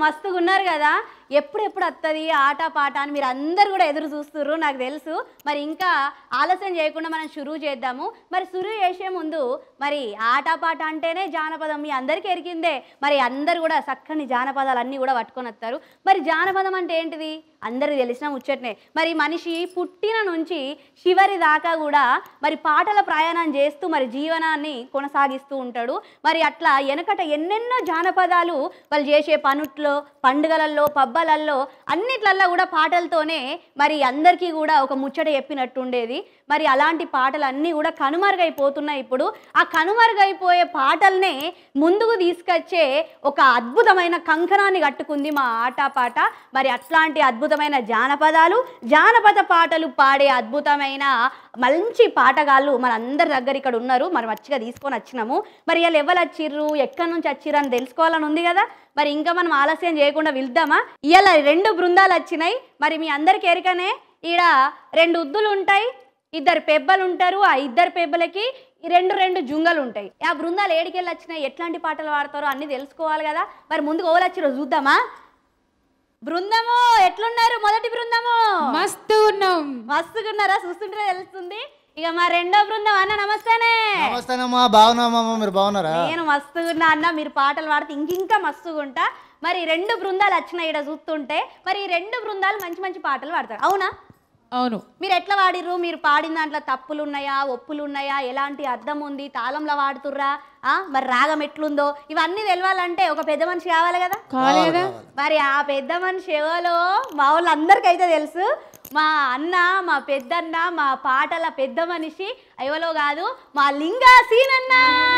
మస్తుగా ఉన్నారు కదా ఎప్పుడెప్పుడు వస్తుంది ఆట పాట అని మీరు అందరు కూడా ఎదురు చూస్తుర్రు నాకు తెలుసు మరి ఇంకా ఆలస్యం చేయకుండా మనం షురువు చేద్దాము మరి షురువు చేసే ముందు మరి ఆట పాట అంటేనే జానపదం మీ అందరికీ ఎరిగిందే మరి అందరు కూడా చక్కని జానపదాలు అన్నీ కూడా పట్టుకొని వస్తారు మరి జానపదం అంటే ఏంటిది అందరికి తెలిసిన ముచ్చట్నే మరి మనిషి పుట్టిన నుంచి చివరి దాకా కూడా మరి పాటల ప్రయాణం చేస్తూ మరి జీవనాన్ని కొనసాగిస్తూ ఉంటాడు మరి అట్లా వెనకట ఎన్నెన్నో జానపదాలు వాళ్ళు చేసే పనుట్లో పండుగలలో పబ్బలల్లో అన్నిట్లల్లో కూడా పాటలతోనే మరి అందరికీ కూడా ఒక ముచ్చట చెప్పినట్టు ఉండేది మరి అలాంటి పాటలు అన్నీ కూడా కనుమరుగైపోతున్నాయి ఇప్పుడు ఆ కనుమరుగైపోయే పాటల్నే ముందుకు తీసుకొచ్చే ఒక అద్భుతమైన కంకణాన్ని కట్టుకుంది మా ఆట పాట మరి అట్లాంటి అద్భుతమైన జానపదాలు జానపద పాటలు పాడే అద్భుతమైన మంచి పాటగాళ్ళు మన అందరి దగ్గర ఇక్కడ ఉన్నారు మరి మంచిగా తీసుకొని వచ్చినాము మరి వాళ్ళు ఎవరు వచ్చిర్రు ఎక్కడి నుంచి వచ్చిర్రు అని తెలుసుకోవాలని ఉంది కదా మరి ఇంకా మనం ఆలస్యం చేయకుండా వెళ్దామా ఇవాళ రెండు బృందాలు వచ్చినాయి మరి మీ అందరికి ఎరికనే ఈడ రెండు ఉద్దులు ఉంటాయి ఇద్దరు పెబ్బలు ఉంటారు ఆ ఇద్దరు పెబ్బలకి ఈ రెండు రెండు జుంగలు ఉంటాయి ఆ బృందాలు ఏడికెళ్ళి వచ్చినాయి ఎట్లాంటి పాటలు పాడతారో అన్ని తెలుసుకోవాలి కదా మరి ముందుకు ఓలు వచ్చిరో చూద్దామా బృందము ఎట్లున్నారు మొదటి బృందము మస్తు ఉన్నాం మస్తుగా ఉన్నారా చూస్తుంటే తెలుస్తుంది ఇక మా రెండో బృందం అన్న నమస్తేనే నమస్తేనమ్మా బాగున్నామమ్మా మీరు బాగున్నారా నేను మస్తుగా ఉన్నా అన్న మీరు పాటలు పాడితే ఇంకింకా మస్తుగా ఉంటా మరి రెండు బృందాలు వచ్చినాయి ఇక్కడ చూస్తుంటే మరి ఈ రెండు బృందాలు మంచి మంచి పాటలు పాడతారు అవునా అవును మీరు ఎట్లా వాడిర్రు మీరు పాడిన దాంట్లో తప్పులు ఉన్నాయా ఒప్పులు ఉన్నాయా ఎలాంటి అర్థం ఉంది తాళంలో వాడుతుర్రా ఆ, మరి రాగం ఎట్లుందో ఇవన్నీ తెలవాలంటే ఒక పెద్ద మనిషి కావాలి కదా కాలేదా మరి ఆ పెద్ద మనిషి ఎవరో మా వాళ్ళందరికైతే తెలుసు మా అన్న మా పెద్దన్న మా పాటల పెద్ద మనిషి ఎవరో కాదు మా లింగా సీనన్న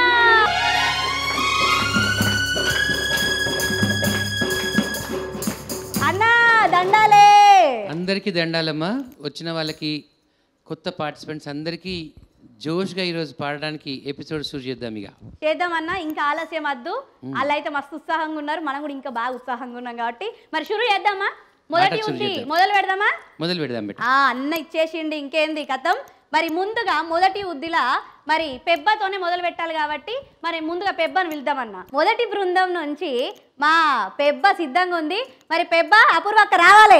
అన్న దండాలే అందరికీ దండాలమ్మా వచ్చిన వాళ్ళకి కొత్త పార్టిసిపెంట్స్ అందరికీ జోష్గా ఈరోజు పాడడానికి ఎపిసోడ్ షూట్ చేద్దాం ఇక చేద్దామన్నా ఇంకా ఆలస్యం వద్దు వాళ్ళు అయితే మస్తు ఉత్సాహంగా ఉన్నారు మనం కూడా ఇంకా బాగా ఉత్సాహంగా ఉన్నాం కాబట్టి మరి షురు చేద్దామా మొదటి నాటక షురు ఉంది చేద్దాం. మొదలు పెడదామా మొదలు పెడదాం బిడ్డ ఆ అన్న ఇచ్చేసిండి ఇంకేంది కథం మరి ముందుగా మొదటి ఉద్దిలా మరి పెబ్బతోనే మొదలు పెట్టాలి కాబట్టి మరి ముందుగా పెబ్బను పిలుద్దామన్న మొదటి బృందం నుంచి మా పెబ్బ సిద్ధంగా ఉంది మరి పెబ్బ అపూర్వక్క రావాలి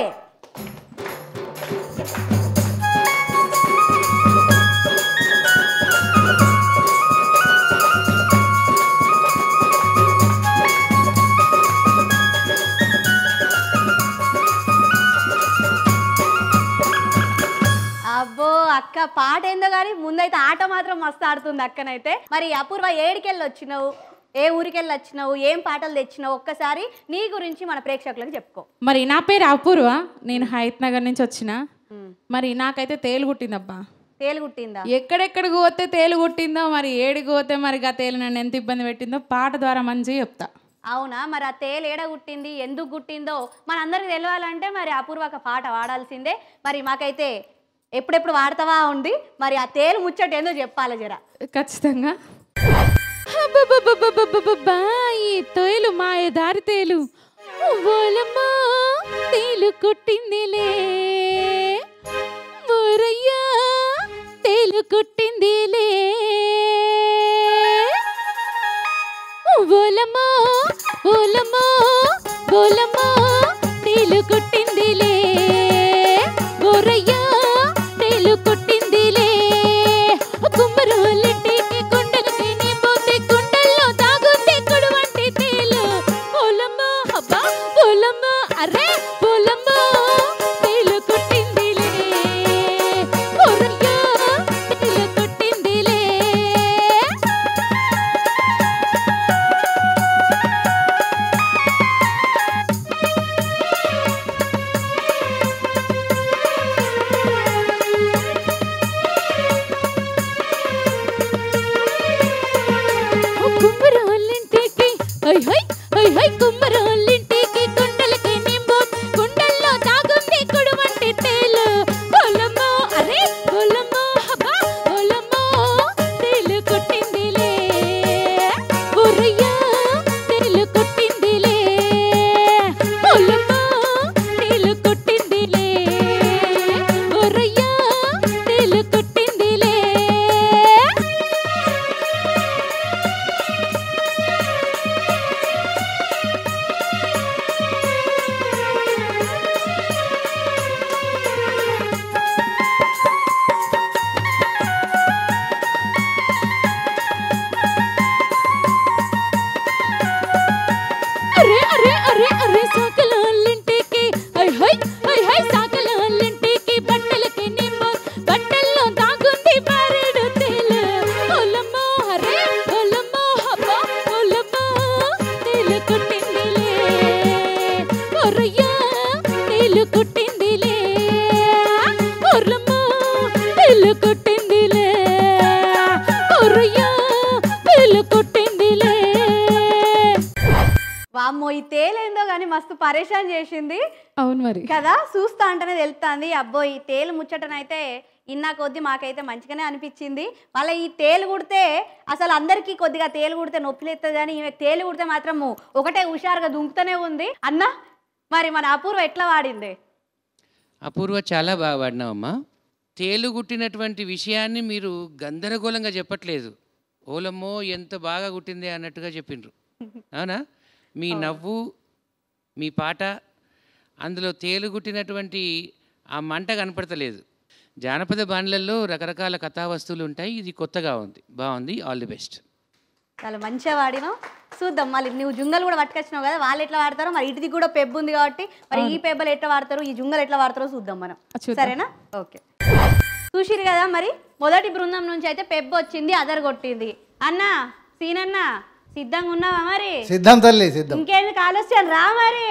అబ్బో అక్క పాట ఏందో కానీ ముందైతే ఆట మాత్రం మస్తు ఆడుతుంది అక్కనైతే మరి అపూర్వ ఏడికెళ్ళి వచ్చినావు ఏ ఊరికెళ్ళి వచ్చినావు ఏం పాటలు తెచ్చినావు ఒక్కసారి నీ గురించి మన ప్రేక్షకులకు చెప్పుకో మరి నా పేరు అపూర్వ నేను హైత్ నగర్ నుంచి వచ్చిన మరి నాకైతే తేలు కుట్టిందబ్బా తేలు కుట్టిందా ఎక్కడెక్కడికి పోతే తేలు కుట్టిందో మరి ఏడికి పోతే మరి ఆ తేలు నన్ను ఎంత ఇబ్బంది పెట్టిందో పాట ద్వారా మంచిగా చెప్తా అవునా మరి ఆ తేలు ఏడ కుట్టింది ఎందుకు కుట్టిందో మనందరికి తెలియాలంటే మరి అపూర్వక పాట వాడాల్సిందే మరి మాకైతే ఎప్పుడెప్పుడు వాడతావా ఉంది మరి ఆ తేలు ముచ్చట ఏందో చెప్పాలి జర ఖచ్చితంగా అబ్బబ్బబ్బబ్బబ్బబ్బబ్బా, ఈ తేలు మాయ దారి తేలు ఓలమ్మా తేలు కుట్టిందిలే ఓరయ్యా తేలు కుట్టిందిలే ఓలమ్మా ఓలమ్మా ఓలమ్మా తేలు కుట్టిందిలే ఓరయ్యా తేలు కుట్టిందిలే కుమ్మరోళ్ళింటికి కుండలకి నీ పోతే కుండల్లో తాగుతే కుడువంటి తేలు ఓలమ్మా అబ్బా ఓలమ్మా అరే ఓలమ్మా తేలు కుట్టిందిలే ఓరయ్యా తేలు కుట్టిందిలే కుమ్మరోళ్ళింటికి హై హై హై హై కుమ్మరోళ్ళింటికి కుండలకి నింబో కుండల్లో సకలాలింటికి హై హై హై హై సకలాలింటికి బట్టలకి నిమ్మ బట్టల్లో దాగుంది బారెడు తేలు ఒలమ్మో హరే ఒలమ్మో హబ్బ ఒలమ్మో తేలు కుట్టిందిలే ఒరయ్యా తేలు కుట్టిందిలే ఒర్లమ్మో తేలు కుట్టిందిలే ఒరయ్యా తేలు కుట్టిందిలే వామ్మో ఈ తేలేందో కానీ మస్తు పరేషాన్ చేసింది అవును మరి కదా చూస్తా అంటేనే తెలుస్తుంది అబ్బో ఈ తేలు ముచ్చటనైతే ఇన్నా కొద్ది మాకైతే మంచిగానే అనిపించింది మళ్ళీ ఈ తేలు కుడితే అసలు అందరికీ కొద్దిగా తేలు కుడితే నొప్పి లేస్తుంది కానీ ఈమె తేలు కుడితే మాత్రము ఒకటే హుషారుగా దుంకుతూనే ఉంది అన్న మరి మన అపూర్వ ఎట్లా వాడింది అపూర్వ చాలా బాగా పాడినావమ్మా తేలు గుట్టినటువంటి విషయాన్ని మీరు గందరగోళంగా చెప్పట్లేదు ఓలమ్మో ఎంత బాగా గుట్టింది అన్నట్టుగా చెప్పిండ్రు అవునా మీ నవ్వు మీ పాట అందులో తేలు గుట్టినటువంటి ఆ మంట కనపడతలేదు జానపద బాణలలో రకరకాల కథా వస్తువులు ఉంటాయి ఇది కొత్తగా ఉంది బాగుంది ఆల్ ది బెస్ట్ చాలా మంచిగా వాడినావు చూద్దాం మళ్ళీ నువ్వు జుంగలు కూడా పట్టుకొచ్చినావు కదా వాళ్ళు ఎట్లా వాడతారో మరి ఇటుది కూడా పెబ్బు ఉంది కాబట్టి మరి ఈ పెబ్బలు ఎట్లా వాడతారు ఈ జుంగలు ఎట్లా వాడతారో చూద్దాం మనం చూద్దాం. సరేనా ఓకే చూసిరు కదా మరి మొదటి బృందం నుంచి అయితే పెబ్బు వచ్చింది అదర్ కొట్టింది అన్న సీనన్న సిద్ధంగా ఉన్నావా మరి సిద్ధం తల్లి సిద్ధం ఇంకేందుకు ఆలోచన రా మరి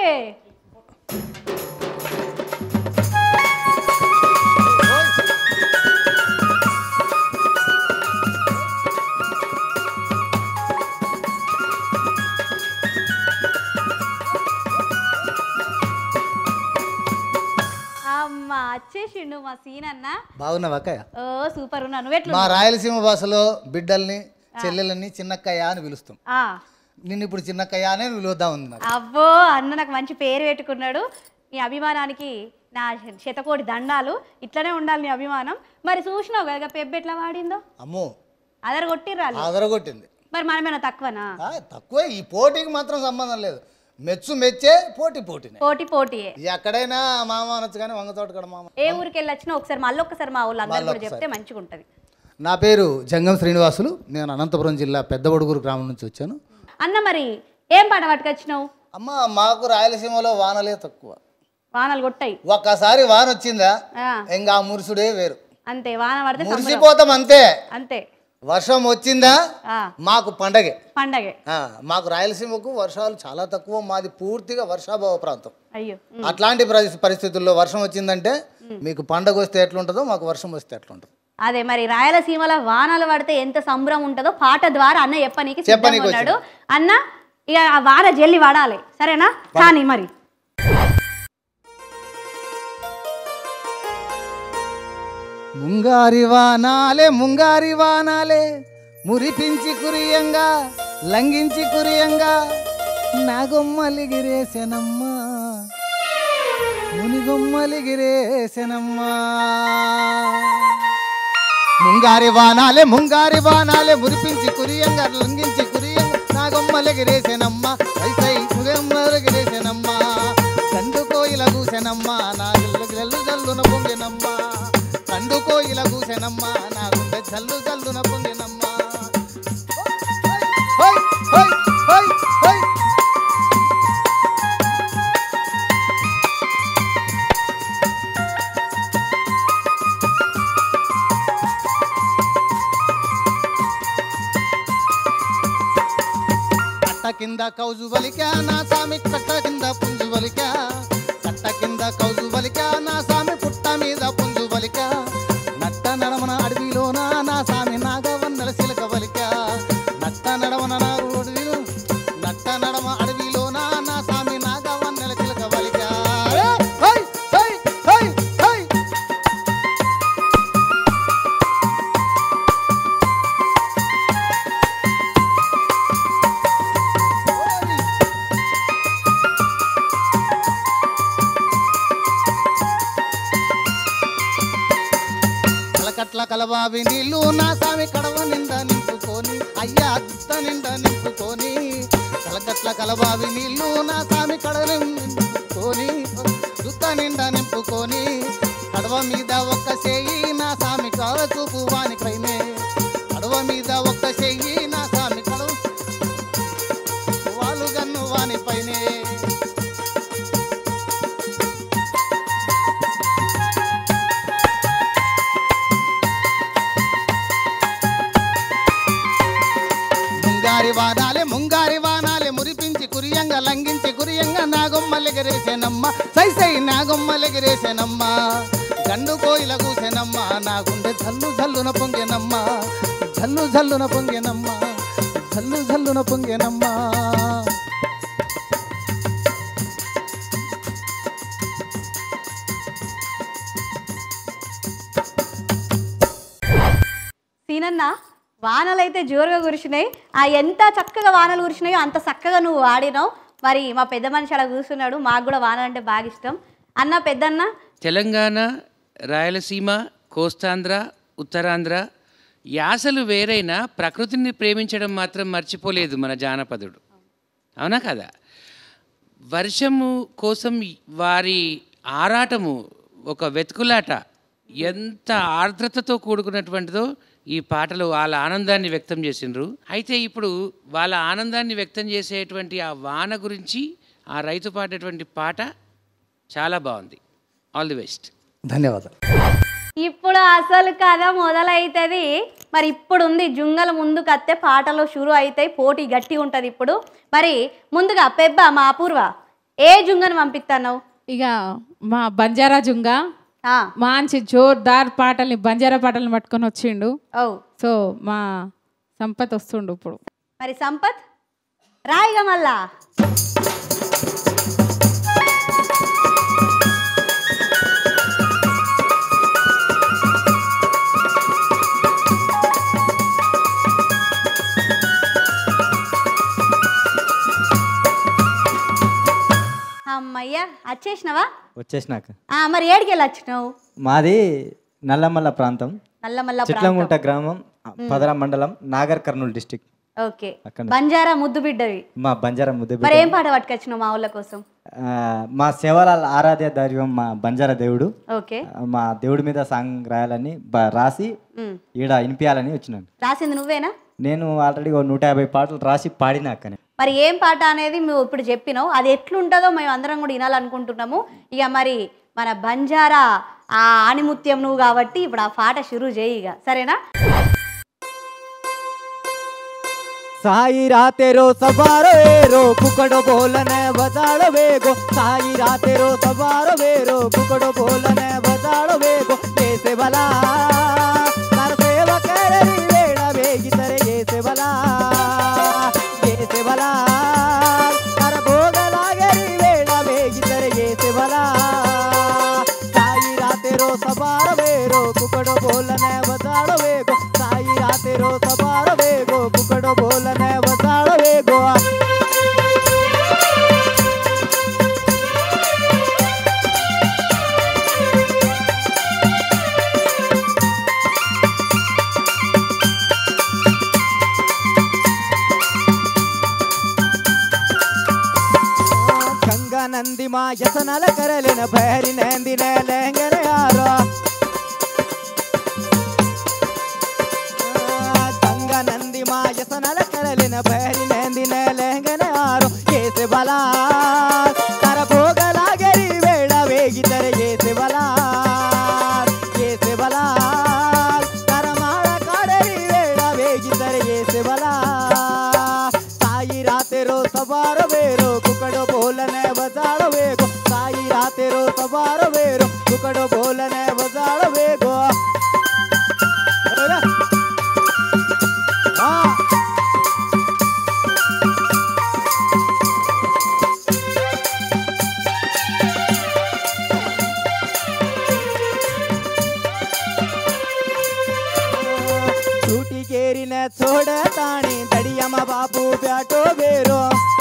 అమ్మ వచ్చేసిండు మా సీనన్న బాగున్నావా అక్కయ్య ఓ సూపర్ ఉన్నా నువ్వెట్లు మా రాయలసీమ భాషలో బిడ్డల్ని చెల్లెలని చిన్నక్కయ్య అని పిలుస్తాం ఆ నిన్ను ఇప్పుడు చిన్నక్కయ్య అనే పిలుద్దాం ఉంది నాకు అబ్బో అన్న నాకు మంచి పేరు పెట్టుకున్నాడు నీ అభిమానానికి నా శతకోటి దండాలు ఇట్లనే ఉండాలి నీ అభిమానం మరి చూసినావు కదా పెబ్బు ఎట్లా వాడిందో అమ్మో అదర్ కొట్టిర్రాలు అదరగొట్టింది మరి మనమేనా తక్కువనా ఆ, తక్కువే ఈ పోటీకి మాత్రం సంబంధం లేదు మెచ్చు మెచ్చే పోటీ పోటీనే పోటీ పోటీయే ఎక్కడైనా మామ అనొచ్చు కానీ వంగతోట కడ మామ ఏ ఊరికి వెళ్ళి వచ్చినా ఒకసారి మళ్ళీ ఒక్కసారి మా ఊళ్ళో అందరూ కూడా చెప్తే మంచిగా ఉంటుంది నా పేరు జంగం శ్రీనివాసులు నేను అనంతపురం జిల్లా పెద్దబడుగురు గ్రామం నుంచి వచ్చాను అన్న మరి ఏం పాట పట్టుకొచ్చినావు అమ్మ మాకు రాయలసీమలో వానలే తక్కువ వానలు కొట్టాయి ఒక్కసారి వాన వచ్చిందా ఆ, ఇంకా ఆ మురుసుడే వేరు అంతే వాన పడితే సంబరం. మురిసిపోతాం అంతే అంతే వర్షం వచ్చిందా ఆ, మాకు పండగే పండగే ఆ, మాకు రాయలసీమకు వర్షాలు చాలా తక్కువ మాది పూర్తిగా వర్షాభావ ప్రాంతం అయ్యో ఉమ్. అట్లాంటి పరిస్థి- పరిస్థితుల్లో వర్షం వచ్చిందంటే మీకు పండగ వస్తే ఎట్లుంటుందో మాకు వర్షం వస్తే ఎట్లుంటుంది అదే మరి రాయలసీమలో వానలు పడితే ఎంత సంబరం ఉంటుందో పాట ద్వారా అన్న చెప్పనీకి సిద్ధంగా చెప్పనీకి ఉన్నాడు అన్న ఇక ఆ వాన జల్లి వాడాలి సరేనా కానీ మరి ముంగారి వానాలే ముంగారి వానాలే మురిపించి కురియంగా లంఘించి కురియంగా నాగొమ్మలిగిరేసెనమ్మా మునిగొమ్మలిగిరేసెనమ్మా ముంగారి వానాలే ముంగారి వానాలే మురిపించి కురియంగా లంఘించి కురియంగా నాగొమ్మలిగిరేసెనమ్మా సై ముగమ్మలిగిరేసెనమ్మా కండు కోయిల కూసెనమ్మా నా ఇల్లు జల్లు జల్లున పొంగినమ్మా కండు కోయిల కూసెనమ్మా నా గుండె జల్లు జల్లున పొంగినమ్మా హోయ్, హోయ్, హోయ్, హోయ్. కట్ట కింద కౌజు వలికా నా సామి కట్ట కింద పుంజు వలికా కట్ట కింద కౌజు వలికా నా సామి పుట్ట మీద పుంజు వలికా నట్ట నడమన అడవిలోన నా సామి నాగవన్నెల సిలక వలికా నట్ట నడమన నారు అడవిలో నట్ట నడమ అడవిలోన నా సామి నాగవన్నెల సిలక వలికా హై హై హై హై కలకట్ల కలబావి నీళ్ళు నా సామి కడవ నిండా నింపుకొని అయ్యా దుత్త నిండా నింపుకొని కలకట్ల కలబావి నీళ్ళు నా సామి కడవ నింపుకొని దుత్త నిండా నింపుకొని కడవ మీద ఒక్క చెయ్యి నా సామి కాల చూపు వాని పైనే కడవ మీద ఒక్క చెయ్యి నా సామి కడవ వాళ్ళు గన్ను వాని పైనే లంఘించి గురియంగా నాగొమ్మలెగరేసేనమ్మ సై సై నాగొమ్మలెగరేసేనమ్మ గండు కోయిల కూసెనమ్మ నా గుండె జల్లు జల్లున పొంగెనమ్మ జల్లు జల్లున పొంగెనమ్మ జల్లు జల్లున పొంగెనమ్మ సీనన్న వానలు అయితే జోరుగా కురిసినాయి ఆ ఎంత చక్కగా వానలు కురిసినాయో అంత చక్కగా నువ్వు వాడినావు మరి మా పెద్ద మనిషి అలా కూర్చున్నాడు మాకు కూడా వానలు అంటే బాగా ఇష్టం అన్న పెద్దన్న తెలంగాణ రాయలసీమ కోస్తాంధ్ర ఉత్తరాంధ్ర యాసలు వేరైనా ప్రకృతిని ప్రేమించడం మాత్రం మర్చిపోలేదు మన జానపదుడు అవునా కదా వర్షము కోసం వారి ఆరాటము ఒక వెతుకులాట ఎంత ఆర్ద్రతతో కూడుకున్నటువంటిదో ఈ పాటలు వాళ్ళ ఆనందాన్ని వ్యక్తం చేసిండ్రు అయితే ఇప్పుడు వాళ్ళ ఆనందాన్ని వ్యక్తం చేసేటువంటి ఆ వాన గురించి ఆ రైతు పాడేటువంటి పాట చాలా బాగుంది ఆల్ ది బెస్ట్ ధన్యవాదాలు ఇప్పుడు అసలు కథ మొదలవుతుంది మరి ఇప్పుడు ఉంది జుంగల ముందుకు అత్తే పాటలు షురు అవుతాయి పోటీ గట్టి ఉంటుంది ఇప్పుడు మరి ముందుగా పెబ్బ మా అపూర్వ ఏ జుంగను పంపిస్తాను ఇక మా బంజారా జుంగ మంచి జోర్దార్ పాటల్ని బంజారా పాటల్ని పట్టుకొని వచ్చిండు ఓ సో మా సంపత్ వస్తుండు ఇప్పుడు మరి సంపత్ రాయిగా మళ్ళా అమ్మయ్య వచ్చేసినావా వచ్చేసినాక ఆ, మరి ఏడికి వెళ్ళి వచ్చినావు మాది నల్లమల్ల ప్రాంతం నల్లమల్ల చిట్లంగుంట గ్రామం పదరా మండలం నాగర్ కర్నూలు డిస్టిక్ ఓకే అక్కడ బంజారా ముద్దు బిడ్డవి మా బంజారా ముద్దు మరి ఏం పాట పట్టుకొచ్చినావు మా ఊళ్ళ కోసం మా సేవలాల్ ఆరాధ్య దైవం మా బంజారా దేవుడు ఓకే ఆ, మా దేవుడి మీద సాంగ్ రాయాలని బ- రాసి ఉమ్. ఈడ వినిపించాలని వచ్చినాను రాసింది నువ్వేనా నేను ఆల్రెడీ ఓ నూట యాభై పాటలు రాసి పాడినా అక్కనే మరి ఏం పాట అనేది మేము ఇప్పుడు చెప్పినావు అది ఎట్లుంటుందో మేము అందరం కూడా వినాలనుకుంటున్నాము ఇక మరి మన బంజారా ఆ ఆణిముత్యం నువ్వు కాబట్టి ఇప్పుడు ఆ పాట షురూ చేయి ఇక సరేనా సాయి రాతేరో సబారో వేరో కుకడో బోలనే బజాడో వేగో సాయి రాతేరో సబారో వేరో కుకడో బోలనే బజాడో వేగో ఏసే బలా నర సేవ కరరి వేడ వేగితರೆ ఏసే బలా ఏసే బలా నర భోగలాగరి వేడ వేగితರೆ ఏసే బలా సాయి రాతేరో సబారో వేరో కుకడో బోలనే బజాడో వేగో సాయి రాతేరో సబారో వేగో కుకడో బోలనే బజాడో వేగో ಗಂಗಾ ನಂದಿ ಮಾ ಯಸನಲ ಕರಲಿನ ಬಯರಿ ನಂದಿನ ಲೆಂಗನೆ ಯಾರೋ ಗಂಗಾ ನಂದಿ ಮಾ ಯಸನಲ ಕರಲಿನ ಬಯರಿ ನಂದಿನ ಲೆಂಗನೆ ಯಾರೋ ಏಸೆ ಬಲ ಕರ ಭೋಗಲಾಗರಿ ಬೇಡ ವೇಗಿದರೆ ಏಸೆ ಬಲ ಏಸೆ ಬಲ ಕರ ಮಾಡ ಕಾಡರಿ ಬೇಡ ವೇಗಿದರೆ ಏಸೆ ಬಲ ಸಾಯಿ ರಾತೆರೋ ಸವಾರ ಬೇರೋ ಕುಕಡೋ ಬೋಲನೆ ಬಜಾಡಬೇಕು ಸಾಯಿ ರಾತೆರೋ ಸವಾರ ಬೇರೋ ಕುಕಡೋ ಬೋಲನೆ ಬಜಾಡಬೇಕು ಆ छूटी न छोड़ ताणी दड़िया मा बापू प्याटो बेरो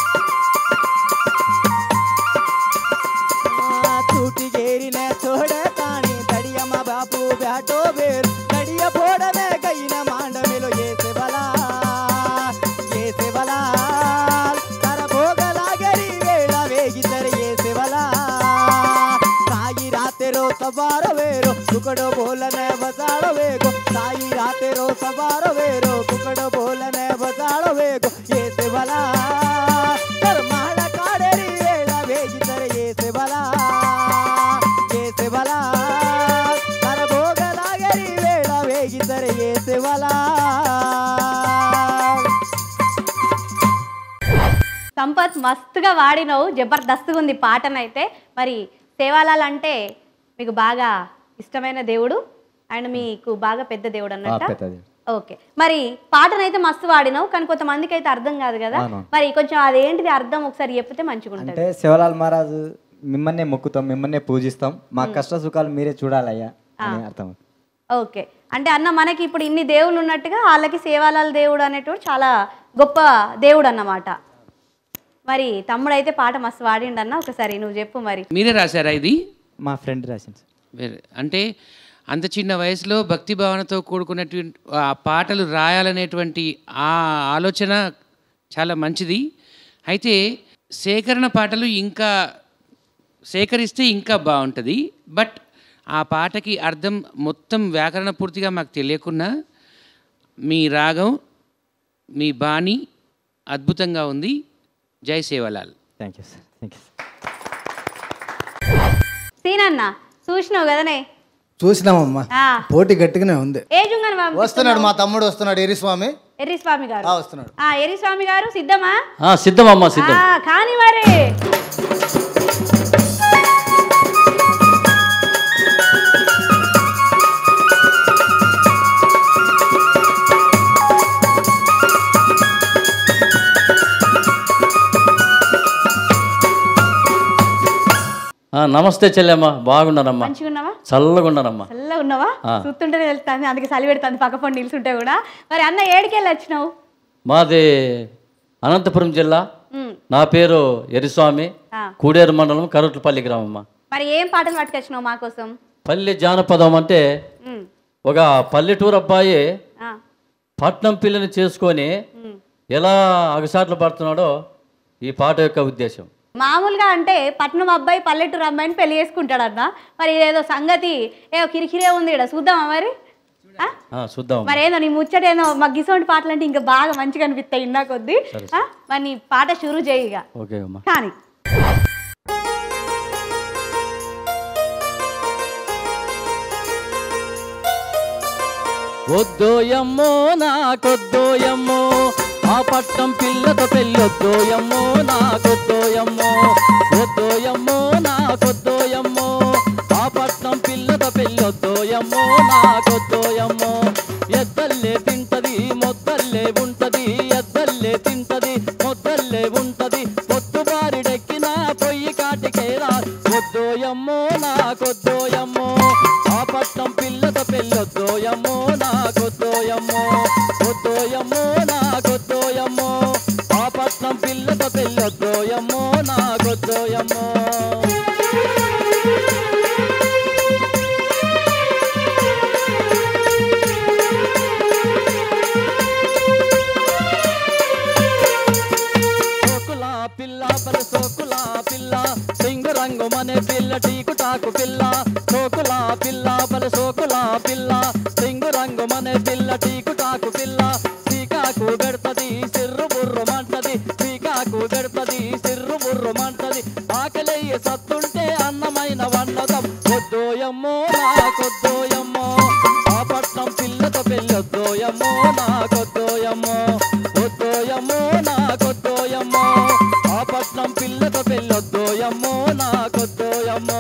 छूटी गेरी न छोड़ ताणी दड़िया मा बापू प्याटो बेरो दड़िया फोड़ में गई न मांड मिलो ये से बला ये से बला तारा भोग लागरी वेड़ा वेगी तर ये से बला ಸಾಯಿ ರಾತೆರೋ ಸವಾರ ವೇರೋ ಕುಕಡೋ ಬೋಲನೆ ಬಸಾಡೋ ವೇಗೋ ಸಾಯಿ ರಾತೆರೋ ಸವಾರ ವೇರೋ ಕುಕಡೋ ಬೋಲನೆ ಬಸಾಡೋ ವೇಗೋ ಏಸೆ ಬಲ ಕರ್ಮಾಳ ಕಾಡೇರಿ ವೇಳ ವೇಗಿದರೆ ಏಸೆ ಬಲ ಏಸೆ ಬಲ ಕರ ಭೋಗಲಾಗರಿ ವೇಳ ವೇಗಿದರೆ ಏಸೆ ಬಲ సంపత్ మస్తుగా వాడినవు జబర్దస్త్గా ఉంది పాటనైతే మరి సేవాలాల్ అంటే మీకు బాగా ఇష్టమైన దేవుడు అండ్ మీకు బాగా పెద్ద దేవుడు అన్నట్ట పెద్దది ఓకే మరి పాటనైతే మస్తు వాడినావు కానీ కొంతమందికి అయితే అర్థం కాదు కదా అవును. మరి కొంచెం అదేంటిది అర్థం ఒకసారి చెప్పితే మంచిగా ఉంటుంది అంటే శివలాల్ మహారాజు మిమ్మల్నే మొక్కుతాం మిమ్మల్నే పూజిస్తాం మా కష్ట సుఖాలు మీరే చూడాలయ్యా అని అర్థం ఓకే అంటే అన్న మనకి ఇప్పుడు ఇన్ని దేవుళ్ళు ఉన్నట్టుగా వాళ్ళకి సేవాలాల దేవుడు అనేటోడు చాలా గొప్ప దేవుడు అన్నమాట మరి తమ్ముడు అయితే పాట మస్తు వాడిండన్న ఒకసారి నువ్వు చెప్పు మరి మీరే రాశారా ఇది మా ఫ్రెండ్ రాసింది సార్ వేరే అంటే అంత చిన్న వయసులో భక్తి భావనతో కూడుకున్నటువంటి ఆ పాటలు రాయాలనేటువంటి ఆ ఆలోచన చాలా మంచిది అయితే సేకరణ పాటలు ఇంకా సేకరిస్తే ఇంకా బాగుంటుంది బట్ ఆ పాటకి అర్థం మొత్తం వ్యాకరణ పూర్తిగా మాకు తెలియకున్నా మీ రాగం మీ బాణి అద్భుతంగా ఉంది జై Sevalal thank you sir thank you sir సీనన్న చూసినావు కదనే చూసినామమ్మా ఆ, పోటీ గట్టిగానే ఉంది ఏ జుంగని పంపిస్తున్నావు? వస్తున్నాడు మా తమ్ముడు వస్తున్నాడు ఎరిస్వామి ఎర్రి స్వామి గారు ఆ, వస్తున్నాడు ఆ ఎర్రి స్వామి గారు సిద్ధమా సిద్ధమమ్మా సిద్ధం ఆ, కాని మరి ఆ, నమస్తే చెల్లెమ్మ బాగున్నానమ్మా మంచిగా ఉన్నావా చల్లగా ఉన్నానమ్మా చల్లగా ఉన్నావా ఆ. చూస్తుంటేనే తెలుస్తుంది అందుకే చలి పెడుతుంది పక్క పొండి నిలుచుంటే కూడా మరి అన్న ఏడికెళ్ళి వచ్చినావు మాది అనంతపురం జిల్లా ఉమ్, నా పేరు ఎరిస్వామి ఆ. కూడేరు మండలం కరుట్లపల్లి గ్రామమ్మ మరి ఏం పాటలు పట్టుకొచ్చినావు మా కోసం పల్లె జానపదం అంటే ఉమ్, ఒక పల్లెటూరు అబ్బాయి ఆ, పట్నం పిల్లని చేసుకొని ఉమ్. ఎలా అగసాట్లు పడుతున్నాడో ఈ పాట యొక్క ఉద్దేశం మామూలుగా అంటే పట్నం అబ్బాయి పల్లెటూరు అబ్బాయిని పెళ్లి చేసుకుంటాడన్న మరి ఇదేదో సంగతి ఏదో కిరికిరే ఉంది ఇక్కడ చూద్దామా మరి ఆ? ఆ, చూద్దాం మరి ఏదో నీ ముచ్చట ఏదో మా గిసోంటి పాటలు అంటే ఇంకా బాగా మంచిగా అనిపిస్తాయి ఇన్నా కొద్దీ ఆ? మరి నీ పాట షురూ చేయి ఇక ఓకే అమ్మా కానీ వద్దోయమ్మో నాకొద్దోయమ్మో ఆ పట్టం పిల్లతో పెళ్ళొద్దోయమ్మో నాకొద్దోయమ్మో వద్దోయమ్మో నాకొద్దోయమ్మో ఆ పట్నం పిల్లతో పెళ్ళొద్దోయమ్మో నాకొద్దోయమ్మో ఎద్దల్లే తింటది మొద్దల్లే ఉంటది ఎద్దల్లే తింటది మొద్దల్లే ఉంటది పొట్టుబారిడెక్కిన పొయ్యి కాటికేరా వద్దోయమ్మో నాకొద్దోయమ్మో ఆ పట్నం పిల్లతో పెళ్ళొద్దోయమ్మో నాకొద్దోయమ్మో వద్దోయమ్మో నాకొద్దోయమ్మో ఆ పట్నం పిల్లతో పెళ్ళొద్దోయమ్మో నాకొద్దోయమ్మో సోకులా పిల్ల బల సోకులా పిల్ల సింగు రంగు మనే పిల్ల టీకు టాకు పిల్ల సోకులా పిల్ల బల సోకులా పిల్ల సింగు రంగు మనే పిల్ల టీకు టాకు పిల్ల పీకాకు పెడతది సిర్రు బుర్రు మంటది పీకాకు పెడతది సిర్రు బుర్రు మంటది ఆకలయ్యి సత్తుంటే అన్నమైన వన్నదం వద్దోయమ్మో నాకొద్దోయమ్మో ఆ పట్నం పిల్లతో పెళ్ళొద్దోయమ్మో నాకొద్దోయమ్మో వద్దోయమ్మో నాకొద్దోయమ్మో ఆ పట్నం పిల్లతో పెళ్ళొద్దోయమ్మో నాకొద్దోయమ్మో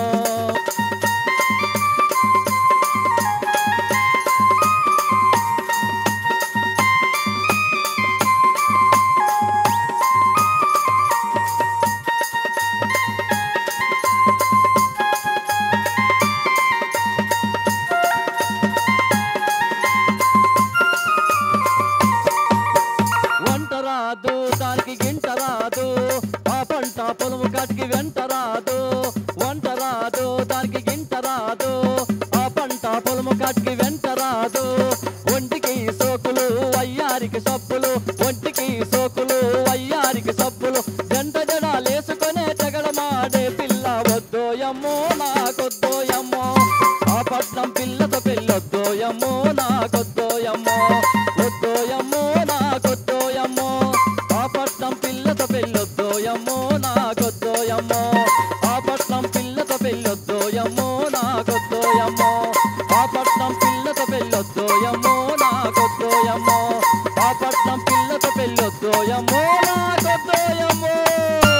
వంట రాదు దానికి గింట రాదు ఆ పంట పొలము కాటికి వెంట రాదు వంట రాదు దానికి గింట రాదు ఆ పంట పొలము కాటికి వెంట రాదు ఒంటికి సోకులు అయ్యారికి సబ్బులు ఒంటికి సోకులు అయ్యారికి సబ్బులు జంట జడాలేసుకొనే తెగడమాడే పిల్ల వద్దోయమ్మో నాకొద్దోయమ్మో ఆ పట్నం పిల్లతో పెళ్ళొద్దోయమ్మో నాకొద్దోయమ్మో వద్దోయమ్మో నాకొద్దోయమ్మో ఆ పట్నం పిల్లతో పెళ్ళొద్దోయమ్మో నాకొద్దోయమ్మో ఆ పట్నం పిల్లతో పెళ్ళొద్దోయమ్మో నాకొద్దోయమ్మో ఆ పట్నం పిల్లతో పెళ్ళొద్దోయమ్మో నాకొద్దోయమ్మో ఆ పట్నం పిల్లతో పెళ్ళొద్దోయమ్మో నాకొద్దోయమ్మో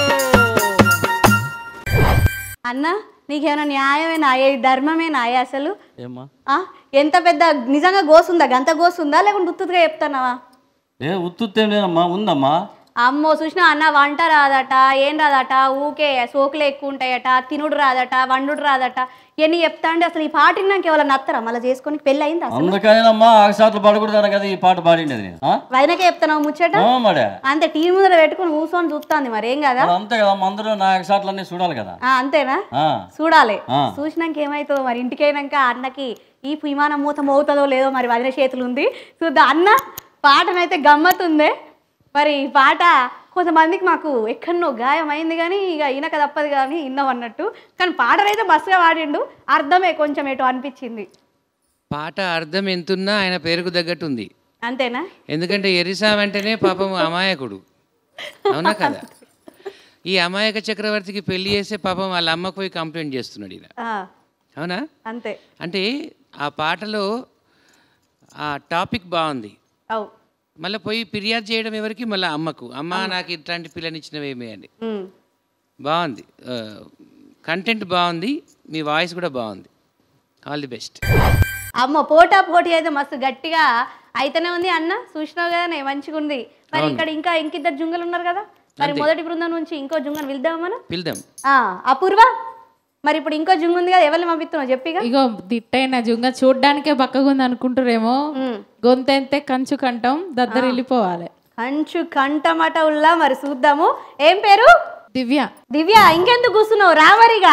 అన్న నీకేమైనా న్యాయమేనా అయ్యే ధర్మమేనా అయ్యే అసలు ఏమ్మా ఆ? ఎంత పెద్ద నిజంగా గోసుందా గంత గోసుందా లేకుంటే ఉత్తుగా చెప్తున్నావా ఏ ఉత్తుత్తేం లేదమ్మా ఉందమ్మా అమ్మో చూసినా అన్న వంట రాదట ఏం రాదట ఊకే సోకులు ఎక్కువ ఉంటాయట తినుడు రాదట వండుడు రాదట ఇవన్నీ చెప్తా అంటే అసలు ఈ పాటిని నాకు ఎవరైనా నత్తరా మళ్ళీ చేసుకొని పెళ్ళి అయింది అసలు అందుకనేనమ్మా ఆగసాట్లు పడకూడదు కదా ఈ పాట పాడిండేది నేను ఆ? వదినకే చెప్తున్నావు ముచ్చట ఆ, మరే అంతే టీవీ ముందర పెట్టుకుని కూర్చొని చూస్తుంది మరి ఏం కదా మరి అంతే కదమ్మా అందరూ నా ఆగసాట్లన్నీ చూడాలి కదా ఆ, అంతేనా ఆ. చూడాలి ఆ. చూసినాక ఏమవుతుందో మరి ఇంటికి అయినాక అన్నకి ఈ విమానం మూత మోగుతుందో లేదో మరి వదిన చేతులు ఉంది చూద్దాం అన్న పాటనైతే గమ్మత్తుందే మరి ఈ పాట కొంతమందికి మాకు ఎక్కడనో గాయం అయింది కానీ ఇక ఈయనక తప్పదు కానీ ఇన్నాం అన్నట్టు కానీ పాటనైతే మస్తుగా పాడిండు అర్థమే కొంచెం ఎటు అనిపించింది పాట అర్థం ఎంతున్నా ఆయన పేరుకు తగ్గట్టు ఉంది అంతేనా ఎందుకంటే ఎరిసా వెంటనే పాపం అమాయకుడు అవునా కదా ఈ అమాయక చక్రవర్తికి పెళ్లి చేస్తే పాపం వాళ్ళ అమ్మకు పోయి కంప్లైంట్ చేస్తున్నాడు ఈయన ఆ, అవునా అంతే అంటే ఆ పాటలో ఆ టాపిక్ బాగుంది అవు మళ్ళీ పోయి ఫిర్యాదు చేయడం ఎవరికి మళ్ళీ అమ్మకు అమ్మ నాకు ఇట్లాంటి పిల్లనిచ్చినవేమి అని ఉమ్. బాగుంది కంటెంట్ బాగుంది మీ వాయిస్ కూడా బాగుంది ఆల్ ది బెస్ట్ అమ్మ పోటా పోటీ అయితే మస్తు గట్టిగా అయితేనే ఉంది అన్న చూసినావు కదా నేను మంచిగా ఉంది మరి ఇక్కడ ఇంకా ఇంకిద్దరు జుంగలు ఉన్నారు కదా మరి మొదటి బృందం నుంచి ఇంకో జుంగను పిలుద్దాం మనం పిలుదాం ఆ, అపూర్వ మరి ఇప్పుడు ఇంకో జుంగు ఉంది కదా ఎవరిని పంపిస్తున్నావు చెప్పిగా ఇగో దిట్టైన జుంగ చూడ్డానికే బక్కగుంది అనుకుంటారేమో గొంతెంతే కంచు కంఠం దద్దరు వెళ్ళిపోవాలి కంచు కంటమట ఉల్లా మరి చూద్దాము ఏం పేరు దివ్య దివ్య ఇంకెందుకు కూర్చున్నావు రావరిగా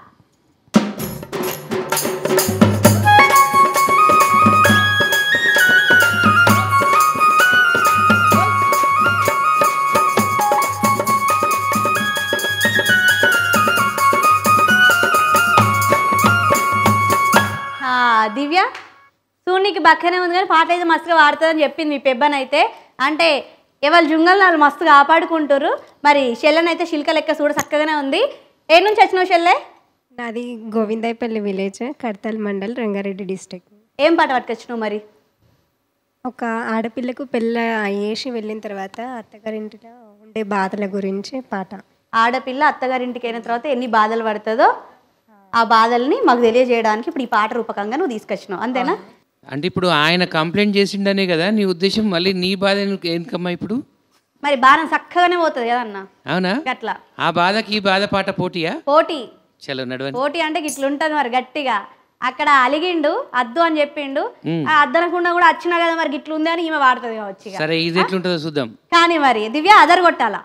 ఆ, దివ్య సూనికి బక్కనే ఉంది కానీ పాట అయితే మస్తుగా వాడుతుందని చెప్పింది మీ పెబ్బన్ అయితే అంటే ఎవరు జుంగల్ వాళ్ళు మస్తు కాపాడుకుంటారు మరి షెల్లన్ అయితే శిల్క లెక్క చూడ చక్కగానే ఉంది ఏ నుంచి వచ్చినావు షెల్లె నాది గోవిందాయపల్లి విలేజ్ కడతల్ మండల్ రంగారెడ్డి డిస్టిక్ ఏం పాట పట్టుకొచ్చినావు మరి ఒక ఆడపిల్లకు పెళ్ళ అయ్యేసి వెళ్ళిన తర్వాత అత్తగారింటిలో ఉండే బాధల గురించి పాట ఆడపిల్ల అత్తగారింటికి అయిన తర్వాత ఎన్ని బాధలు పడుతుందో ఆ బాధల్ని మాకు తెలియజేయడానికి ఇప్పుడు ఈ పాట రూపకంగా నువ్వు తీసుకొచ్చినావు అంతేనా అంటే ఇప్పుడు ఆయన కంప్లైంట్ చేసిండనే కదా నీ ఉద్దేశం మళ్ళీ నీ బాధ ఎందుకు- ఎందుకమ్మా ఇప్పుడు మరి బాణం చక్కగానే పోతుంది కదా అన్న అవునా అట్లా ఆ బాధకి ఈ బాధ పాట పోటీయా పోటీ చలో నడవండి పోటీ అంటే ఇట్లుంటది మరి గట్టిగా అక్కడ అలిగిండు అద్దు అని చెప్పిండు ఆ అద్దనకుండా కూడా వచ్చినా కదా మరి గిట్లుంది ఉంది అని ఈమె వాడుతుంది కావచ్చు ఇక. సరే ఇది ఎట్లుంటుందో చూద్దాం కానీ మరి దివ్య అదర్ కొట్టాలా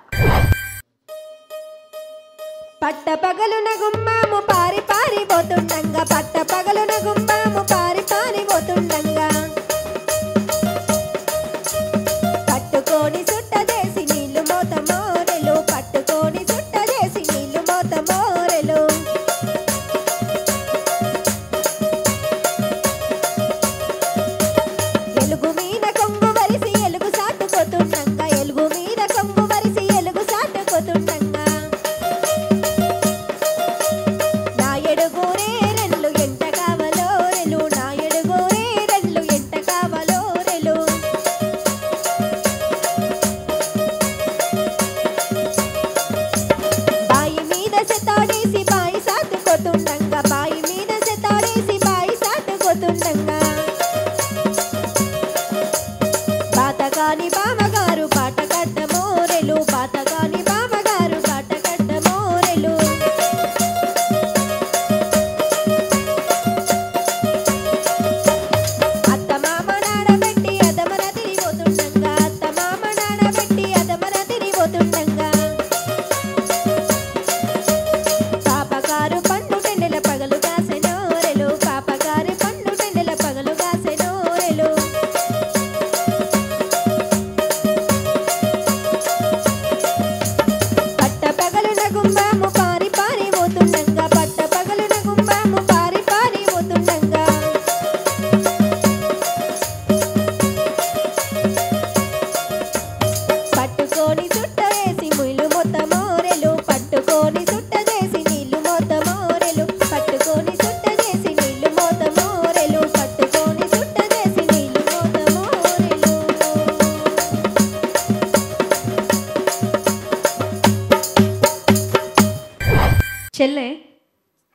పట్ట పగలున గుమ్మాము పారి పారి పోతుండంగా పట్ట పగలున గుమ్మాము పారి పారి పోతుండంగా పట్టుకొని సుట్ట చేసి నీళ్లు మోత మోరెలు పట్టుకొని సుట్ట చేసి నీళ్లు మోత మోరెలు ఎలుగు మీద కొంగు వరిసి ఎలుగు సాటుకోతుండంగా ఎలుగు మీద కొంగు వరిసి ఎలుగు సాటుకోతుండంగా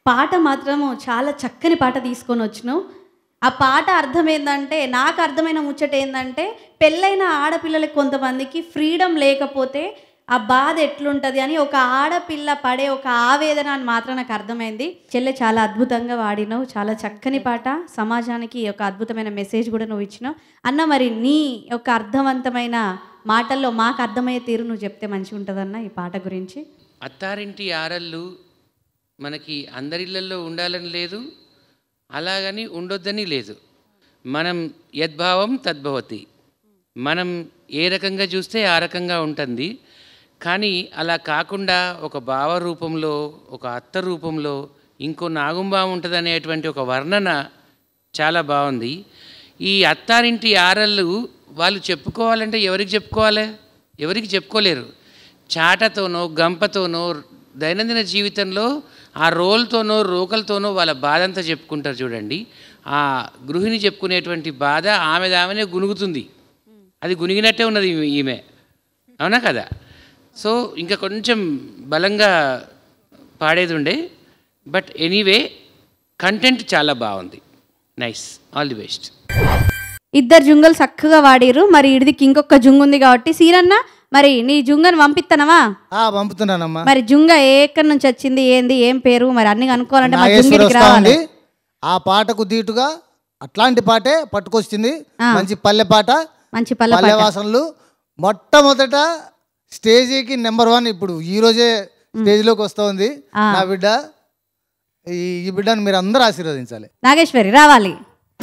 పాట మాత్రము చాలా చక్కని పాట తీసుకొని వచ్చినావు ఆ పాట అర్థం ఏంటంటే నాకు అర్థమైన ముచ్చట ఏంటంటే పెళ్ళైన ఆడపిల్లలకి కొంతమందికి ఫ్రీడమ్ లేకపోతే ఆ బాధ ఎట్లుంటుంది అని ఒక ఆడపిల్ల పడే ఒక ఆవేదన అని మాత్రం నాకు అర్థమైంది చెల్లె చాలా అద్భుతంగా వాడినావు చాలా చక్కని పాట సమాజానికి ఒక అద్భుతమైన మెసేజ్ కూడా నువ్వు ఇచ్చినావు అన్న మరి నీ యొక్క అర్థవంతమైన మాటల్లో మాకు అర్థమయ్యే తీరు నువ్వు చెప్తే మంచిగా ఉంటుందన్న ఈ పాట గురించి అత్తారింటి ఆరళ్ళు మనకి అందరిళ్ళల్లో ఉండాలని లేదు అలాగని ఉండొద్దని లేదు మనం యద్భావం తద్భవతి మనం ఏ రకంగా చూస్తే ఆ రకంగా ఉంటుంది కానీ అలా కాకుండా ఒక భావ రూపంలో ఒక అత్త రూపంలో ఇంకో నాగుంబా ఉంటుంది అనేటువంటి ఒక వర్ణన చాలా బాగుంది ఈ అత్తారింటి ఆరళ్ళు వాళ్ళు చెప్పుకోవాలంటే ఎవరికి చెప్పుకోవాలి ఎవరికి చెప్పుకోలేరు చాటతోనో గంపతోనో దైనందిన జీవితంలో ఆ రోల్తోనో రోకలతోనో వాళ్ళ బాధ అంతా చెప్పుకుంటారు చూడండి ఆ గృహిణి చెప్పుకునేటువంటి బాధ ఆమె ఆమెనే గునుగుతుంది అది గునిగినట్టే ఉన్నది ఈమె- ఈమె అవునా కదా సో ఇంకా కొంచెం బలంగా పాడేది ఉండే బట్ ఎనీవే కంటెంట్ చాలా బాగుంది నైస్ ఆల్ ది బెస్ట్ ఇద్దరు జుంగలు చక్కగా వాడిరు మరి ఇడిదికి ఇంకొక జుంగు ఉంది కాబట్టి సీరన్న మరి నీ జుంగను పంపిస్తానవా ఆ పంపుతున్నానమ్మా మరి జుంగ ఏ ఎక్కడి నుంచి వచ్చింది ఏంది ఏం పేరు మరి అన్ని కనుక్కోవాలంటే మా నాగేశ్వరి జుంగిడికి వస్తా రావాలి ఉంది ఆ పాటకు దీటుగా అట్లాంటి పాటే పట్టుకొచ్చింది ఆ. మంచి పల్లె పాట మంచి పల్లె పల్లె పాట. వాసనలు మొట్టమొదట స్టేజీకి నెంబర్ వన్ ఇప్పుడు ఈ రోజే స్టేజ్లోకి వస్తూ ఉంది ఆ. నా బిడ్డ ఈ ఈ బిడ్డను మీరు అందరూ ఆశీర్వదించాలి నాగేశ్వరి రావాలి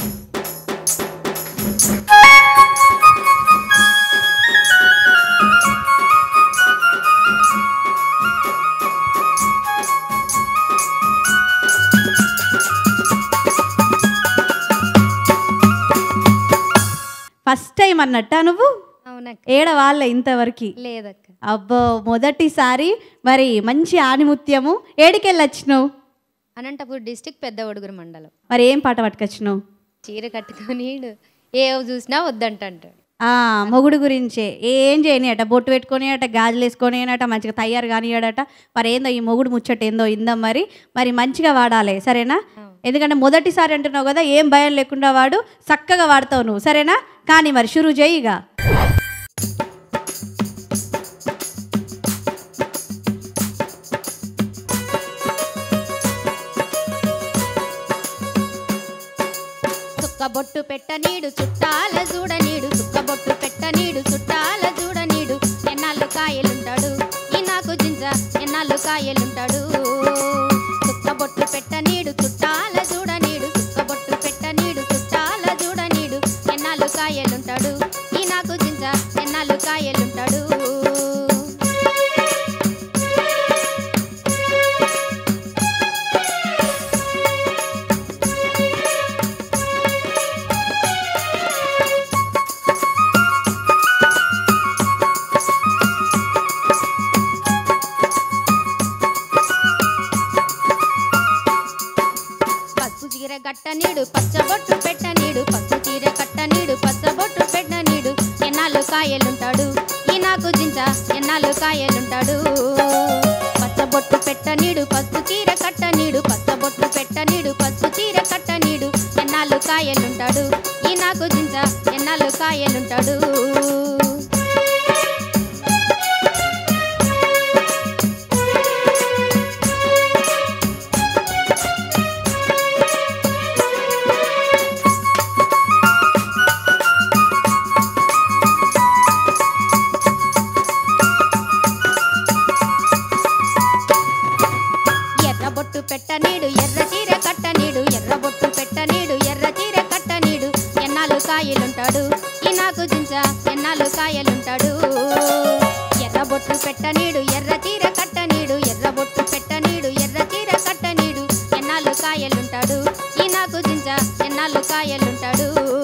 ఫస్ట్ టైం అన్నట్టా నువ్వు అవునక్క ఏడ వాళ్ళ ఇంతవరకు లేదక్క అబ్బో మొదటిసారి మరి మంచి ఆనిముత్యము ఏడికెళ్ళొచ్చినావు అనంతపూర్ డిస్టిక్ పెద్ద ఒడుగురు మండలం మరి ఏం పాట పట్టుకొచ్చినావు చీర కట్టుకొని ఏ చూసినా వద్దంటాడు ఆ మొగుడు గురించే ఏం చేయని అట బొట్టు పెట్టుకొని అట గాజులు వేసుకొని అట మంచిగా తయారు కానియాడట మరి ఏందో ఈ మొగుడు ముచ్చట ఏందో ఇందాం మరి మరి మంచిగా వాడాలి సరేనా ఎందుకంటే మొదటిసారి అంటున్నావు కదా ఏం భయం లేకుండా వాడు చక్కగా వాడతావు నువ్వు సరేనా కానీ మరి షురు చేయి ఇక సుక్కబొట్టు పెట్టనీడు చుట్టాల చూడనీడు సుక్కబొట్టు పెట్టనీడు చుట్టాల చూడనీడు ఎన్నాళ్ళు కాయలుంటాడు ఈ నాకు జింజ ఎన్నాళ్ళు కాయలుంటాడు సుక్కబొట్టు పెట్టనీడు చుట్టాల చూడనీడు సుక్కబొట్టు పెట్టనీడు చుట్టాల చూడనీడు ఎన్నాళ్ళు కాయలుంటాడు ఈ నాకు జింజ ఎన్నాళ్ళు కాయలుంటాడు పసుపు చీర కట్టనీడు పచ్చబొట్టు పెట్టనీడు పసుపు చీర కట్టనీడు పచ్చబొట్టు పెట్టనీడు ఎన్నాళ్ళు కాయలుంటాడు ఈ నాకు జింజ ఎన్నాళ్ళు కాయలుంటాడు పచ్చబొట్టు పెట్టనీడు పసుపు చీర కట్టనీడు పచ్చబొట్టు పెట్టనీడు పసుపు చీర కట్టనీడు ఎన్నాళ్ళు కాయలుంటాడు ఈ నాకు జింజ ఎన్నాళ్ళు కాయలుంటాడు ఎర్ర బొట్టు పెట్టనీడు ఎర్ర చీర కట్టనీడు ఎర్ర బొట్టు పెట్టనీడు ఎర్ర చీర కట్టనీడు ఎన్నాళ్ళు కాయలుంటాడు ఈ నాకు జింజ ఎన్నాళ్ళు కాయలుంటాడు ఎర్ర బొట్టు పెట్టనీడు ఎర్ర చీర కట్టనీడు ఎర్ర బొట్టు పెట్టనీడు ఎర్ర చీర కట్టనీడు ఎన్నాళ్ళు కాయలుంటాడు ఈ నాకు జింజ ఎన్నాళ్ళు కాయలుంటాడు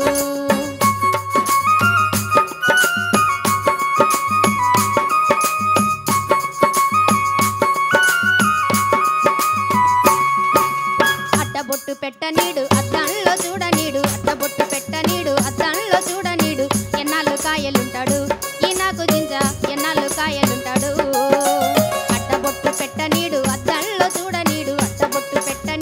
అడ్డబొట్టు పెట్టనీడు అద్దంలో చూడనీడు అడ్డబొట్టు పెట్టనీడు అద్దంలో చూడనీడు ఎన్నాళ్ళు కాయలుంటాడు ఈ నాకు జింజ ఎన్నాళ్ళు కాయలుంటాడు అడ్డబొట్టు పెట్టనీడు అద్దంలో చూడనీడు అడ్డబొట్టు పెట్ట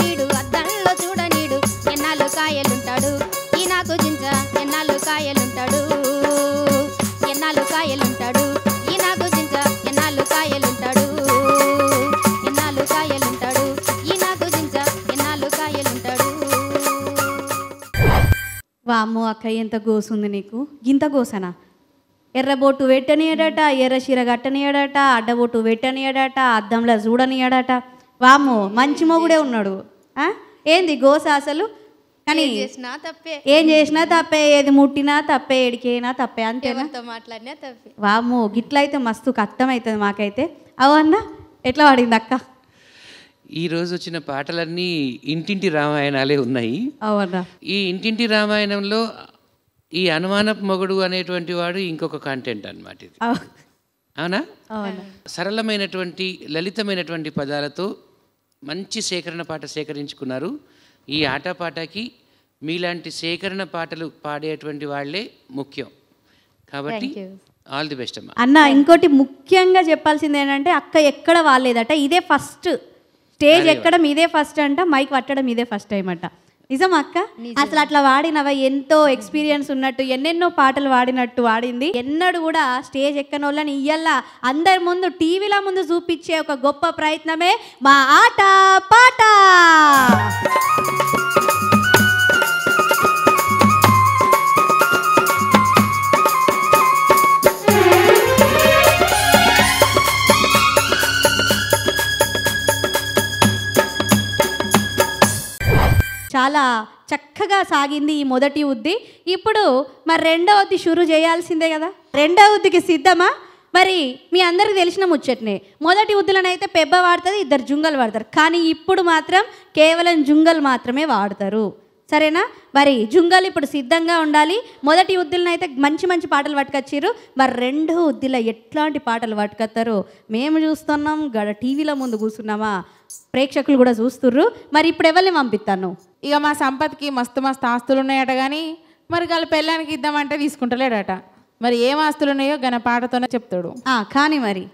వామ్మో అక్క ఎంత గోసుంది నీకు గింత గోసనా ఎర్రబొట్టు పెట్టనీయడట ఎర్ర చీర కట్టనీయడట అడ్డబొట్టు పెట్టనీయడట అద్దంలో చూడనీయడట వామ్మో మంచి మొగుడే ఉన్నాడు ఆ? ఏంది గోస అసలు కానీ ఏం చేసినా తప్పే ఏం చేసినా తప్పే ఏది ముట్టినా తప్పే ఏడికైనా తప్పే అంతేనా ఎవరితో మాట్లాడినా తప్పే వామ్మో గిట్లయితే మస్తు కష్టమవుతుంది మాకైతే అవన్నా ఎట్లా పడింది అక్క ఈ రోజు వచ్చిన పాటలన్నీ ఇంటింటి రామాయణాలే ఉన్నాయి అవన్నా ఈ ఇంటింటి రామాయణంలో ఈ అనుమానపు మొగుడు అనేటువంటి వాడు ఇంకొక కాంటెంట్ అన్నమాట ఇది అవ్- అవునా అవునా సరళమైనటువంటి లలితమైనటువంటి పదాలతో మంచి సేకరణ పాట సేకరించుకున్నారు ఈ ఆటపాటకి మీలాంటి సేకరణ పాటలు పాడేటువంటి వాళ్ళే ముఖ్యం కాబట్టి Thank you. All the best అమ్మా అన్న ఇంకోటి ముఖ్యంగా చెప్పాల్సింది ఏంటంటే అక్క ఎక్కడ వాలేదట ఇదే ఫస్ట్ స్టేజ్ ఎక్కడం ఇదే ఫస్ట్ అంట మైక్ పట్టడం ఇదే ఫస్ట్ టైం అంట నిజం అక్క అసలు అట్లా వాడినవా ఎంతో ఎక్స్పీరియన్స్ ఉన్నట్టు ఎన్నెన్నో పాటలు వాడినట్టు వాడింది ఎన్నడూ కూడా స్టేజ్ ఎక్కని వాళ్ళని ఇయ్యల్లా అందరి ముందు టీవీల ముందు చూపించే ఒక గొప్ప ప్రయత్నమే మా ఆట పాట చాలా చక్కగా సాగింది ఈ మొదటి ఉద్ది ఇప్పుడు మరి రెండవ ఉద్ది షురు చేయాల్సిందే కదా రెండవ ఉద్దికి సిద్ధమా మరి మీ అందరికి తెలిసిన ముచ్చట్నే మొదటి ఉద్దులనైతే పెబ్బ వాడుతుంది ఇద్దరు జుంగలు వాడతారు కానీ ఇప్పుడు మాత్రం కేవలం జుంగలు మాత్రమే వాడతారు సరేనా మరి జుంగలు ఇప్పుడు సిద్ధంగా ఉండాలి మొదటి ఉద్దులను అయితే మంచి మంచి పాటలు పట్టుకొచ్చారు మరి రెండో ఉద్దిలో ఎట్లాంటి పాటలు పట్టుకొస్తారు మేము చూస్తున్నాం గడ టీవీలో ముందు కూర్చున్నామా ప్రేక్షకులు కూడా చూస్తుర్రు మరి ఇప్పుడు ఎవరిని పంపిస్తాను ఇక మా సంపత్కి మస్తు మస్తు ఆస్తులు ఉన్నాయట కానీ మరి వాళ్ళ పెళ్ళానికి ఇద్దామంటే తీసుకుంటలేడట మరి ఏం ఆస్తులు ఉన్నాయో గన పాటతోనే చెప్తాడు ఆ, కానీ మరి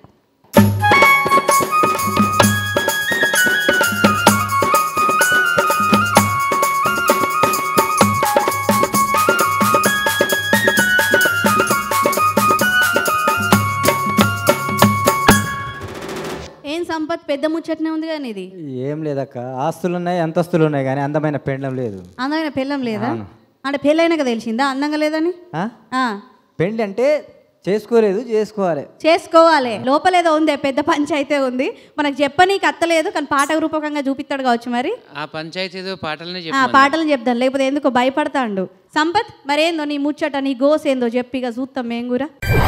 ఏం సంపత్ పెద్ద ముచ్చటనే ఉంది కానీ ఇది ఏం లేదక్క ఆస్తులు ఉన్నాయి అంతస్తులు ఉన్నాయి కానీ అందమైన పెండం లేదు అందమైన పెళ్ళం లేదా అంటే పెళ్ళైనాక తెలిసిందా అందంగా లేదని ఆ? ఆ, పెండ్లి అంటే చేసుకోలేదు చేసుకోవాలి చేసుకోవాలి లోపలేదో ఉంది పెద్ద పంచాయితీ ఉంది మనకు చెప్పనీకి అత్తలేదు కానీ పాట రూపకంగా చూపిస్తాడు కావచ్చు మరి ఆ పంచాయతీ ఏదో పాటలనే ఆ చెప్పు పాటలు చెప్దాం లేకపోతే ఎందుకో భయపడతాండు సంపత్ మరేందో నీ ముచ్చట నీ గోస్ ఏందో చెప్పిగా చూస్తాం మేం కూడా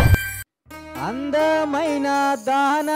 అందమైన దానా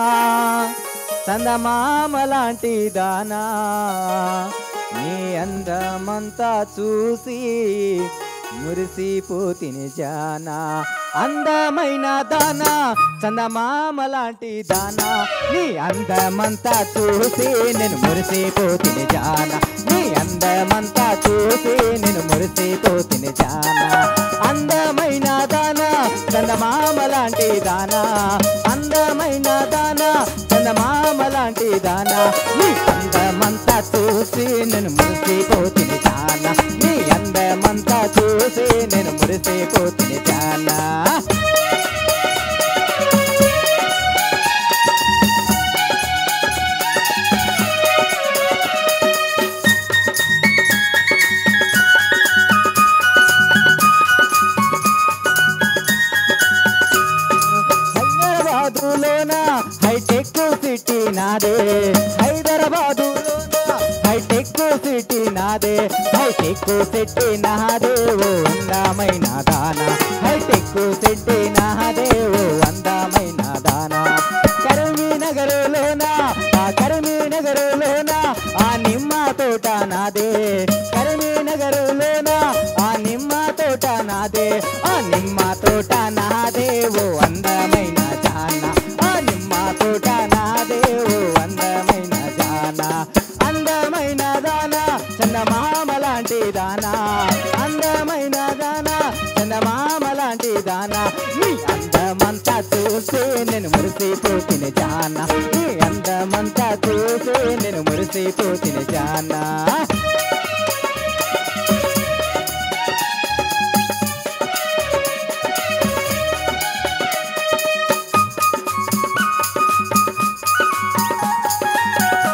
చందమామ లాంటి దానా నీ అందమంతా చూసి మురిసిపోతిని జానా అందమైన దానా చందమామ లాంటి దానా నీ అందమంతా చూసి నేను మురిసిపోతిని జానా నీ అందమంతా చూసి నేను మురిసిపోతిని జానా అందమైన దానా చందమామ లాంటి దానా అందమైన దానా చందమామ లాంటి దానా నీ అందమంతా చూసి నేను మురిసిపోతిని జానా నీ అందమంతా చూసి నేను మురిసిపోతిని జానా హైదరాబాదులోన హైటెక్ సిటీ నాదే హైదరాబాదులోన హైటెక్ సిటీ నాదే హైటెక్ సిటీ నాదే ఓ అందమైన దానా హైటెక్ సిటీ నాదే ఓ అందమైన దానా కరీంనగర్లోన ఆ కరీంనగర్లోన ఆ నిమ్మ తోట నాదే కరీంనగర్లోన ఆ నిమ్మ తోట నాదే ఆ నిమ్మ తోట నాదే ఓ అందమైన జాన ఆ నిమ్మ తోట నాదే ఓ అందమైన జాన అందమైన దానా చందమామ లాంటి దానా అందమైన దానా చందమామ లాంటి దానా నీ అందమంతా చూసి నేను మురిసిపోతిన జానా నీ అందమంతా చూసి నేను మురిసిపోతిన జానా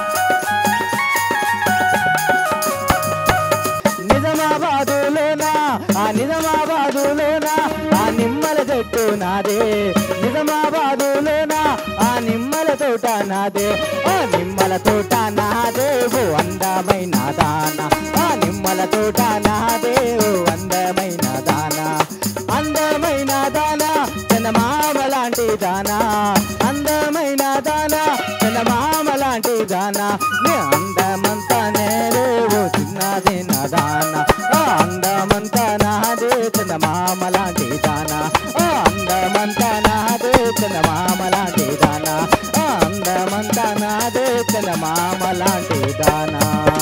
నిజామాబాదులోన చెట్టు నాదే నిజామాబాదులోన ఆ నిమ్మల తోట నాదే ఆ నిమ్మల తోట నాదే ఓ అందమైన దాన ఆ నిమ్మల తోట నాదే ఓ అందమైన దాన అందమైన దాన చందమామ లాంటి దానా అందమైన దానా చందమామ లాంటి దానా నీ అందమంతా నేరే ఓ చిన్నది నా దానా ఆ అందమంతా నాదే చందమామ లాంటి దానా ఆ అందమంతా నాదే చందమామ లాంటి దానా ఆ అందమంతా నాదే చందమామ లాంటి దానా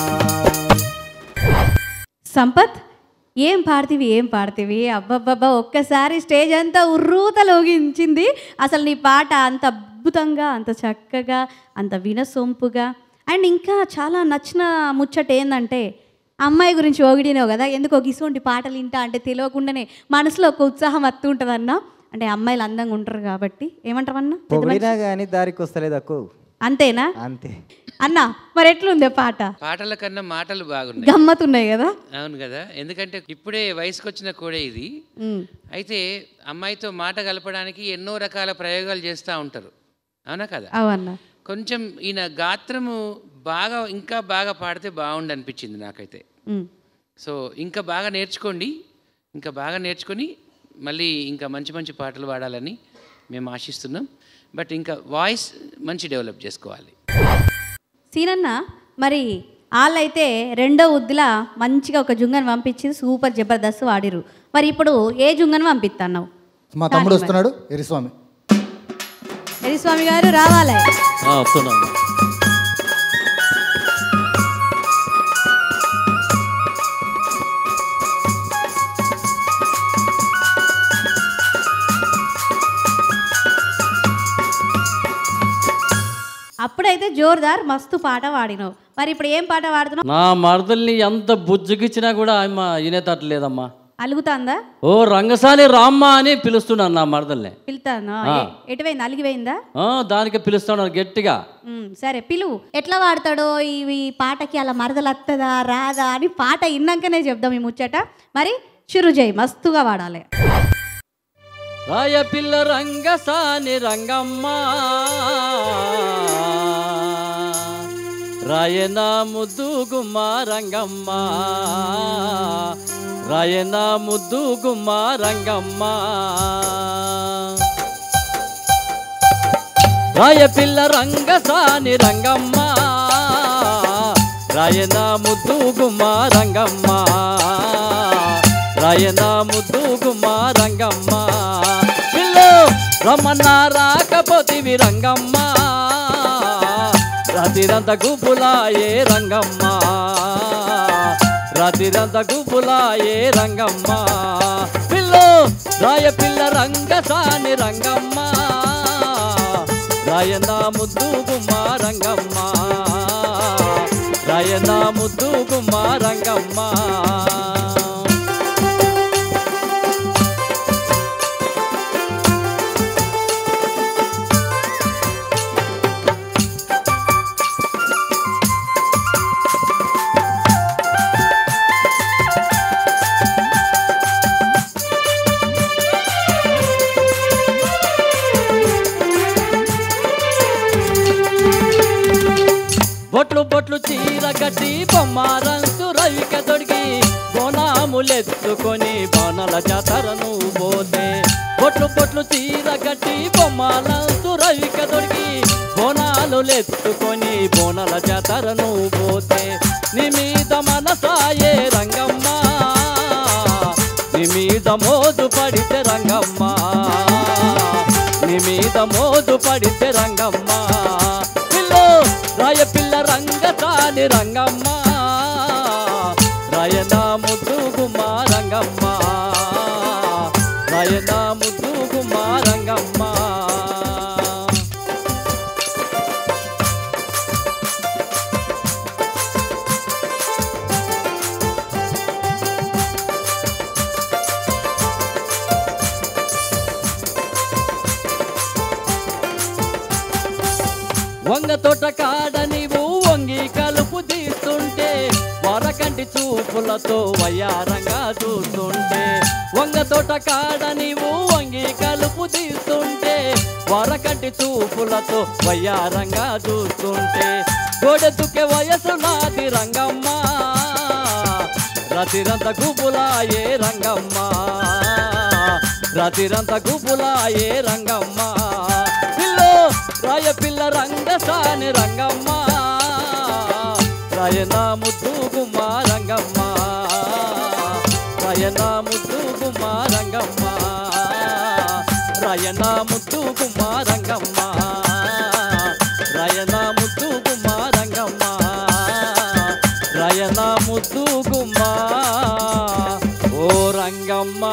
సంపత్ ఏం పాడుతీవి ఏం పాడుతీవి అబ్బబ్బబ్బా ఒక్కసారి స్టేజ్ అంతా ఉర్రూతలోగించింది అసలు నీ పాట అంత అద్భుతంగా అంత చక్కగా అంత వినసొంపుగా అండ్ ఇంకా చాలా నచ్చిన ముచ్చట ఏంటంటే అమ్మాయి గురించి ఓగిడినావు కదా ఎందుకో గిసుంటి పాటలు వింటా అంటే తెలియకుండానే మనసులో ఒక ఉత్సాహం వస్తూ ఉంటుందన్నా అంటే అమ్మాయిలు అందంగా ఉంటారు కాబట్టి ఏమంటావన్నా పెద్ద మనిషి? పొగిడినా కానీ దారికి వస్తలేదు అక్కు అంతేనా అంతే అన్నా మరి ఎట్లుంది పాట పాటల కన్నా మాటలు బాగున్నాయి గమ్మత్తున్నాయి కదా అవును కదా ఎందుకంటే ఇప్పుడే వయసుకు వచ్చిన కోడే ఇది ఉమ్. అయితే అమ్మాయితో మాట కలపడానికి ఎన్నో రకాల ప్రయోగాలు చేస్తూ ఉంటారు అవునా కదా అవన్నా కొంచెం ఈయన గాత్రము బాగా ఇంకా బాగా పాడితే బాగుండు అనిపించింది నాకైతే ఉమ్. సో ఇంకా బాగా నేర్చుకోండి ఇంకా బాగా నేర్చుకొని మళ్ళీ ఇంకా మంచి మంచి పాటలు పాడాలని మేము ఆశిస్తున్నాం బట్ ఇంకా వాయిస్ మంచి డెవలప్ చేసుకోవాలి సీనన్న మరి వాళ్ళైతే రెండో ఉద్దులా మంచిగా ఒక జుంగను పంపించి సూపర్ జబర్దస్త్ వాడిరు మరి ఇప్పుడు ఏ జుంగను పంపిస్తున్నావు మా తమ్ముడు వస్తున్నాడు ఎరిస్వామి ఎరిస్వామి గారు రావాలి వస్తున్నాను అప్పుడైతే జోర్దార్ మస్తు పాట వాడినావు మరి ఇప్పుడు ఏం పాట వాడుతున్నావు నా మరదల్ని ఎంత బుజ్జగిచ్చినా కూడా ఆమె వినేటట్లేదమ్మా అలుగుతాందా ఓ రంగసాని రామ్మ అని పిలుస్తున్నాను నా మరదల్ని పిలుతాను ఆ. ఏ- ఎటువైంది అలిగిపోయిందా ఆ, దానికి పిలుస్తున్నాను గట్టిగా ఉమ్, సరే పిలువు ఎట్లా వాడతాడో ఈ ఈ పాటకి అలా మరదలు వస్తుందా రాదా అని పాట విన్నాకనే చెప్దాం ఈ ముచ్చట మరి షురు చేయి మస్తుగా వాడాలి రాయ పిల్ల రంగసాని రంగమ్మ రాయన ముద్దు గుమ్మ రంగమ్మ రాయన ముద్దు గుమ్మ రంగమ్మ రాయ పిల్ల రంగసాని రంగమ్మ రాయన ముద్దు గుమ్మ రంగమ్మ రాయన ముద్దు గుమ్మ రంగమ్మ పిల్లు రమ్మన్న రాకపోతివి రంగమ్మ రాతిరంత గుబులాయే రంగమ్మ రాతిరంత గుబులాయే రంగమ్మ పిల్లు రాయ పిల్ల రంగసాని రంగమ్మ రాయన ముద్దు గుమ్మ రంగమ్మ రాయన ముద్దు గుమ్మ రంగమ్మ బొట్లు బొట్లు చీర కట్టి బొమ్మారంసు రవిక తొడిగి బోనాములెత్తుకొని బోనల జాతరను పోతే బొట్లు బొట్లు చీర కట్టి బొమ్మాలంసు రవిక తొడిగి బోనాలులెత్తుకొని బోనల జాతరను పోతే నీ మీద మనసాయే రంగమ్మ నీ మీద మోదు పడితే రంగమ్మ నీ మీద మోదు పడితే రంగమ్మ పిల్లో రాయ పిల్ల రంగతాని రంగమ్మ రాయన ముద్దు గుమ్మ రంగమ్మ రాయన ముద్దు గుమ్మ రంగమ్మ వంగ తోట కాడ నీవు వంగి కలుపు తీస్తుంటే వరకంటి వరకంటి చూపులతో వయ్యారంగా చూస్తుంటే వంగ తోట కాడ నీవు వంగి కలుపు తీస్తుంటే వరకంటి చూపులతో వయ్యారంగా చూస్తుంటే గోడెతుకే వయసు నాది రంగమ్మ రతిరంత గుబులాయే రంగమ్మ రతిరంత గుబులాయే రంగమ్మ పిల్లో రాయ పిల్ల రంగసాని రంగమ్మ రాయన ముద్దు గుమ్మ రంగమ్మ రాయన ముద్దు గుమ్మ రంగమ్మ రాయన ముద్దు గుమ్మ రంగమ్మ రాయన ముద్దు గుమ్మ రంగమ్మ రాయన ముద్దు గుమ్మ ఓ రంగమ్మ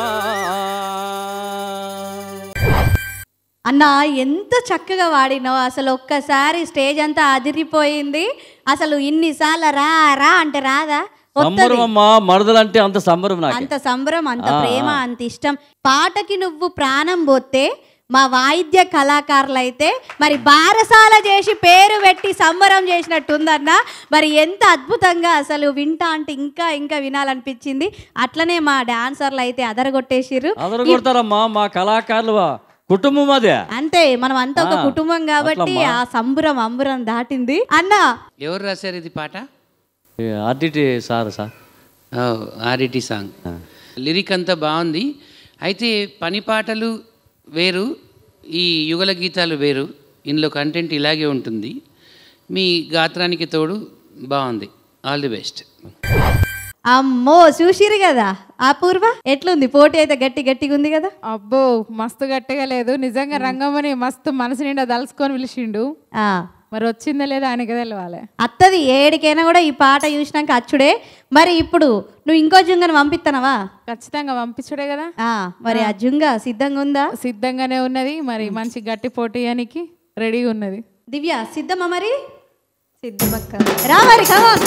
అన్న ఎంత చక్కగా వాడినావు అసలు ఒక్కసారి స్టేజ్ అంతా అదిరిపోయింది అసలు ఇన్నిసార్లు రా రా అంటే రాదా వత్తది. సంబరం అమ్మా మరదలంటే అంత సంబరం నాకు అంత సంబరం అంత ఆ, ప్రేమ ఆ. అంత ఇష్టం పాటకి నువ్వు ప్రాణం పోతే మా వాయిద్య కళాకారులు అయితే మరి బారసాల చేసి పేరు పెట్టి సంబరం చేసినట్టుందన్న మరి ఎంత అద్భుతంగా అసలు వింటా అంటే ఇంకా ఇంకా వినాలనిపించింది అట్లనే మా డాన్సర్లు అయితే అదరగొట్టేసిర్రు అందరూ కొడతారమ్మా మా కళాకారులు కుటుంబం అదే అంతే మనం అంతా ఒక ఆ, కుటుంబం కాబట్టి అట్లమ్మా. ఆ సంబరం అంబురం దాటింది అన్న ఎవరు రాశారు ఇది పాట RDT sir sir RDT song lyric అంతా బాగుంది అయితే పని పాటలు వేరు ఈ యుగల గీతాలు వేరు ఇందులో కంటెంట్ ఇలాగే ఉంటుంది మీ గాత్రానికి తోడు బాగుంది ఆల్ ది బెస్ట్ అమ్మో చూసిరు కదా అపూర్వ ఎట్లుంది పోటీ అయితే గట్టి గట్టిగా ఉంది కదా అబ్బో మస్తు గట్టిగా లేదు నిజంగా రంగమ్మని మస్తు మనసు నిండా దలుచుకొని పిలిచిండు ఆ, మరి వచ్చిందా లేదా ఆయనకి తెలవాలి అత్తది ఏడికైనా కూడా ఈ పాట చూసినాక అచ్చుడే మరి ఇప్పుడు నువ్వు ఇంకో జుంగను పంపిస్తానవా ఖచ్చితంగా పంపించుడే కదా ఆ, మరి ఆ జుంగ సిద్ధంగా ఉందా సిద్ధంగానే ఉన్నది మరి మంచి గట్టి పోటీ అనికి రెడీగా ఉన్నది దివ్య సిద్ధమా మరి సిద్ధమక్క రా మరి కమాన్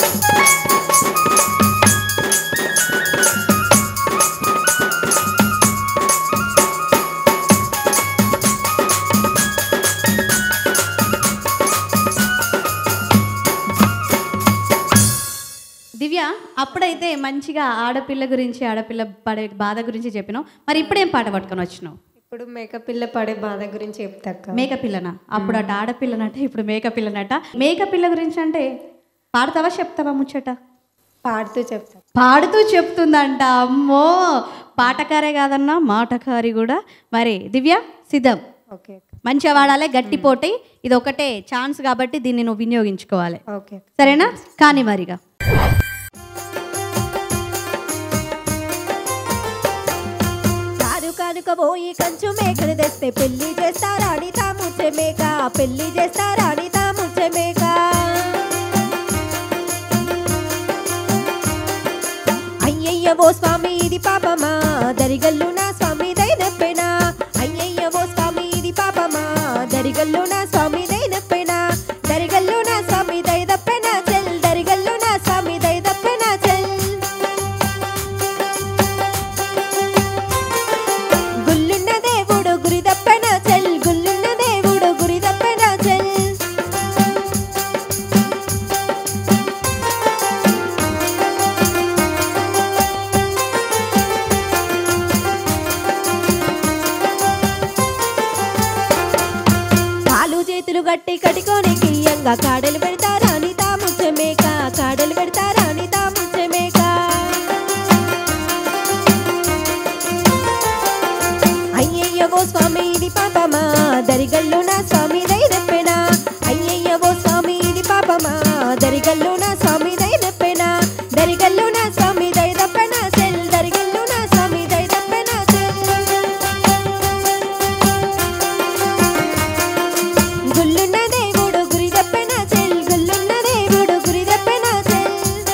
దివ్య అప్పుడైతే మంచిగా ఆడపిల్ల గురించి ఆడపిల్ల పడే బాధ గురించి చెప్పినావు మరి ఇప్పుడేం పాట పట్టుకొని వచ్చినావు ఇప్పుడు మేకపిల్ల పడే బాధ గురించి చెప్తాక్క మేకపిల్లనా అప్పుడు అటు ఆడపిల్లనట ఇప్పుడు మేకపిల్లనట మేకపిల్ల గురించి అంటే పాడతావా చెప్తావా ముచ్చట పాడుతూ చెప్తా పాడుతూ చెప్తుందంట అమ్మో పాటకారే కాదన్నా మాటకారి కూడా మరి దివ్య సిద్ధం ఓకే అక్క మంచిగా వాడాలి గట్టి పోటీ ఇది ఒకటే ఛాన్స్ కాబట్టి దీన్ని నువ్వు వినియోగించుకోవాలి ఓకే అక్క సరేనా కానీ మరిగా కారు కానుక పోయి కంచు మేకను తెస్తే పెళ్లి చేస్తారా అని తాముచ్చే మేక పెళ్లి చేస్తారా అని తాముచ్చే మేక అయ్యయ్య ఓ స్వామి ఇది పాపమా దరిగల్లు నా స్వామి దైనప్పెనా అయ్యయ్య ఓ స్వామి ఇది పాపమా దరిగల్లు నా స్వామి దైనప్పెనా దరిగల్లు నా స్వామి దైదప్పెనా చెల్ దరిగల్లు నా స్వామి దైదప్పెనా చెల్ గుల్లున్న దేవుడు గురి తప్పెన చెల్ గుల్లున్న దేవుడు గురి తప్పెన చెల్ కాలు చేతులు గట్టి కట్టుకొని కియ్యంగా కాడలు పెడతారా అని తాముచ్చే మేక కాడలు పెడతారా అని తాముచ్చే మేక అయ్యయ్యవో స్వామి ఇది పాపమా దరిగల్లు నా స్వామి దైనప్పెనా అయ్యయ్యవో స్వామి ఇది పాపమా దరిగల్లు నా స్వామి దైనప్పెనా దరిగల్లు నా స్వామి దైదప్పెనా సెల్ దరిగల్లు నా స్వామి దైదప్పెనా సెల్ గుల్లున్న దేవుడు గురి తప్పెనా చెల్ గుల్లున్న దేవుడు గురి తప్పెనా చెల్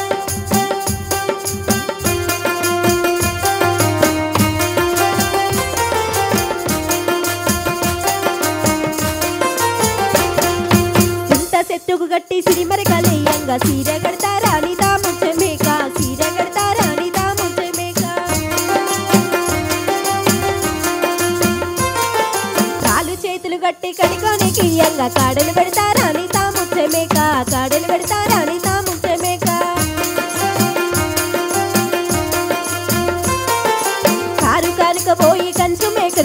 చింత చెట్టుకు గట్టి సిరిమరి కలియంగా సీర కడతారా అని తాముచ్చే మేక సీర కడతారా అని తాముచ్చే మేక కాలు చేతులు గట్టి కడుకొని కియ్యంగా కాడలు పెడతారా అని తాముచ్చే మేక కాడలు పెడతారా అని తాముచ్చే మేక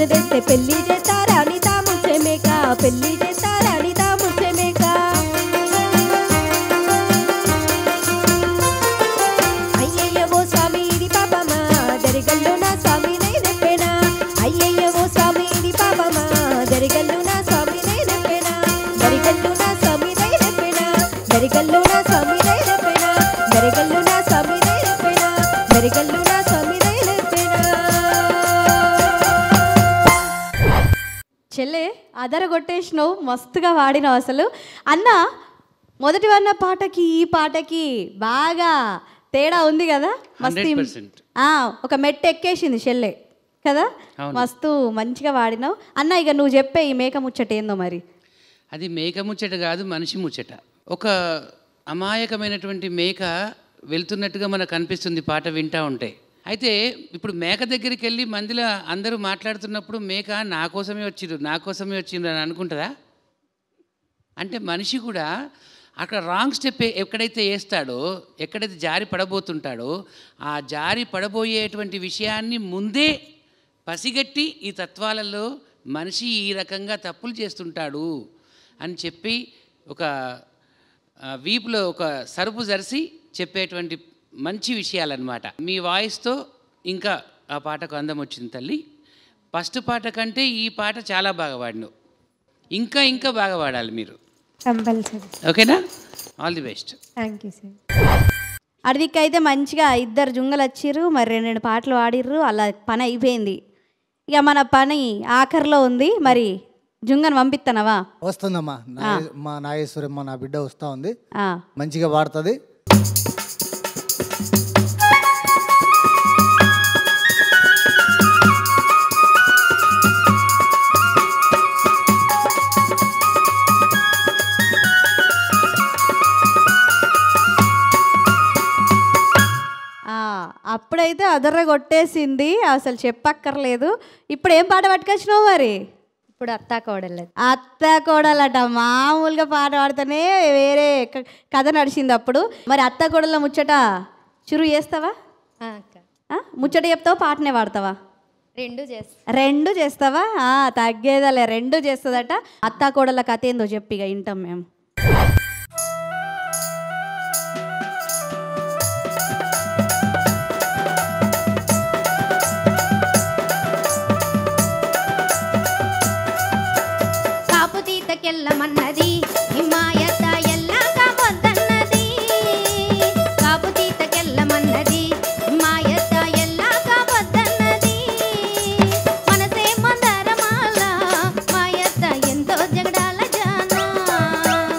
కన్ను తెస్తే పెళ్లి చేస్తారా అని తాముచ్చే మేక పెళ్లి చేస్తారా అని తాముచ్చే మేక అయ్యయ్యవో స్వామి ఇది పాపమా దరిగల్లు నా స్వామి నేనెప్పెనా అయ్యయ్యవో స్వామి ఇది పాపమా దరిగల్లు నా స్వామి నేనెప్పెనా దరిగల్లు నా స్వామి నేనెప్పెనా దరిగల్లు నా స్వామి నేనెప్పెనా దరిగల్లు నా స్వామి నేనెప్పెనా దరిగల్లు నా స్వామి నేనెప్పెనా చెల్లె అదర కొట్టేసినావు మస్తుగా వాడినావు అసలు అన్న మొదటి వన్న పాటకి ఈ పాటకి బాగా తేడా ఉంది కదా మస్తు ఇం- 100%. ఆ, ఒక మెట్టు ఎక్కేసింది చెల్లె కదా అవును. మస్తు మంచిగా వాడినావు అన్న ఇక నువ్వు చెప్పే ఈ మేక ముచ్చట ఏందో మరి అది మేక ముచ్చట కాదు మనిషి ముచ్చట ఒక అమాయకమైనటువంటి మేక వెళ్తున్నట్టుగా మనకు అనిపిస్తుంది పాట వింటా ఉంటే అయితే ఇప్పుడు మేక దగ్గరికి వెళ్ళి మందిలో అందరూ మాట్లాడుతున్నప్పుడు మేక నా కోసమే వచ్చిండ్రు నా కోసమే వచ్చిండ్రు అని అనుకుంటుందా అంటే మనిషి కూడా అక్కడ రాంగ్ స్టెప్ ఎక్కడైతే వేస్తాడో ఎక్కడైతే జారి పడబోతుంటాడో ఆ జారి పడబోయేటువంటి విషయాన్ని ముందే పసిగట్టి ఈ తత్వాలలో మనిషి ఈ రకంగా తప్పులు చేస్తుంటాడు అని చెప్పి ఒక ఆ, వీపులో ఒక సరుపు జరిసి చెప్పేటువంటి మంచి విషయాలన్నమాట మీ వాయిస్తో ఇంకా ఆ పాటకు అందం వచ్చింది తల్లి ఫస్ట్ పాట కంటే ఈ పాట చాలా బాగా పాడినావు ఇంకా ఇంకా బాగా పాడాలి మీరు కంపల్సరీ ఓకేనా all the best thank you sir అడవికి అయితే మంచిగా ఇద్దరు జుంగలు వచ్చిర్రు మరి రెండు రెండు పాటలు ఆడిర్రు అలా పని అయిపోయింది ఇక మన పని ఆఖరిలో ఉంది మరి జుంగను పంపిస్తానవా వస్తుందమ్మా నాగే- మా నాగేశ్వరమ్మ నా బిడ్డ వస్తూ ఉంది ఆ. మంచిగా పాడుతుంది ఆ, అప్పుడైతే అదర్ర కొట్టేసింది అసలు చెప్పక్కర్లేదు ఇప్పుడు ఏం పాట పట్టుకొచ్చినావు మరి ఇప్పుడు అత్తా కోడలేదు అత్త కోడలట మామూలుగా పాట పాడితేనే వేరే క- కథ నడిచింది అప్పుడు మరి అత్త కోడల ముచ్చట చురు చేస్తావా అక్క ఆ? ముచ్చట చెప్తావా పాటనే పాడతావా రెండు చేస్తా రెండు చేస్తావా ఆ, తగ్గేదలే రెండు చేస్తుందట అత్త కోడల కథ ఏందో చెప్పి ఇక వింటాం మేము కాపు తీతకెళ్ళమన్నది హిమాయత ఎల్లాక వద్దన్నది కాపు తీతకెళ్ళమన్నది హిమాయత ఎల్లాక వద్దన్నది మనసే మందరమాల మాయత ఎంతో జగడాల జానా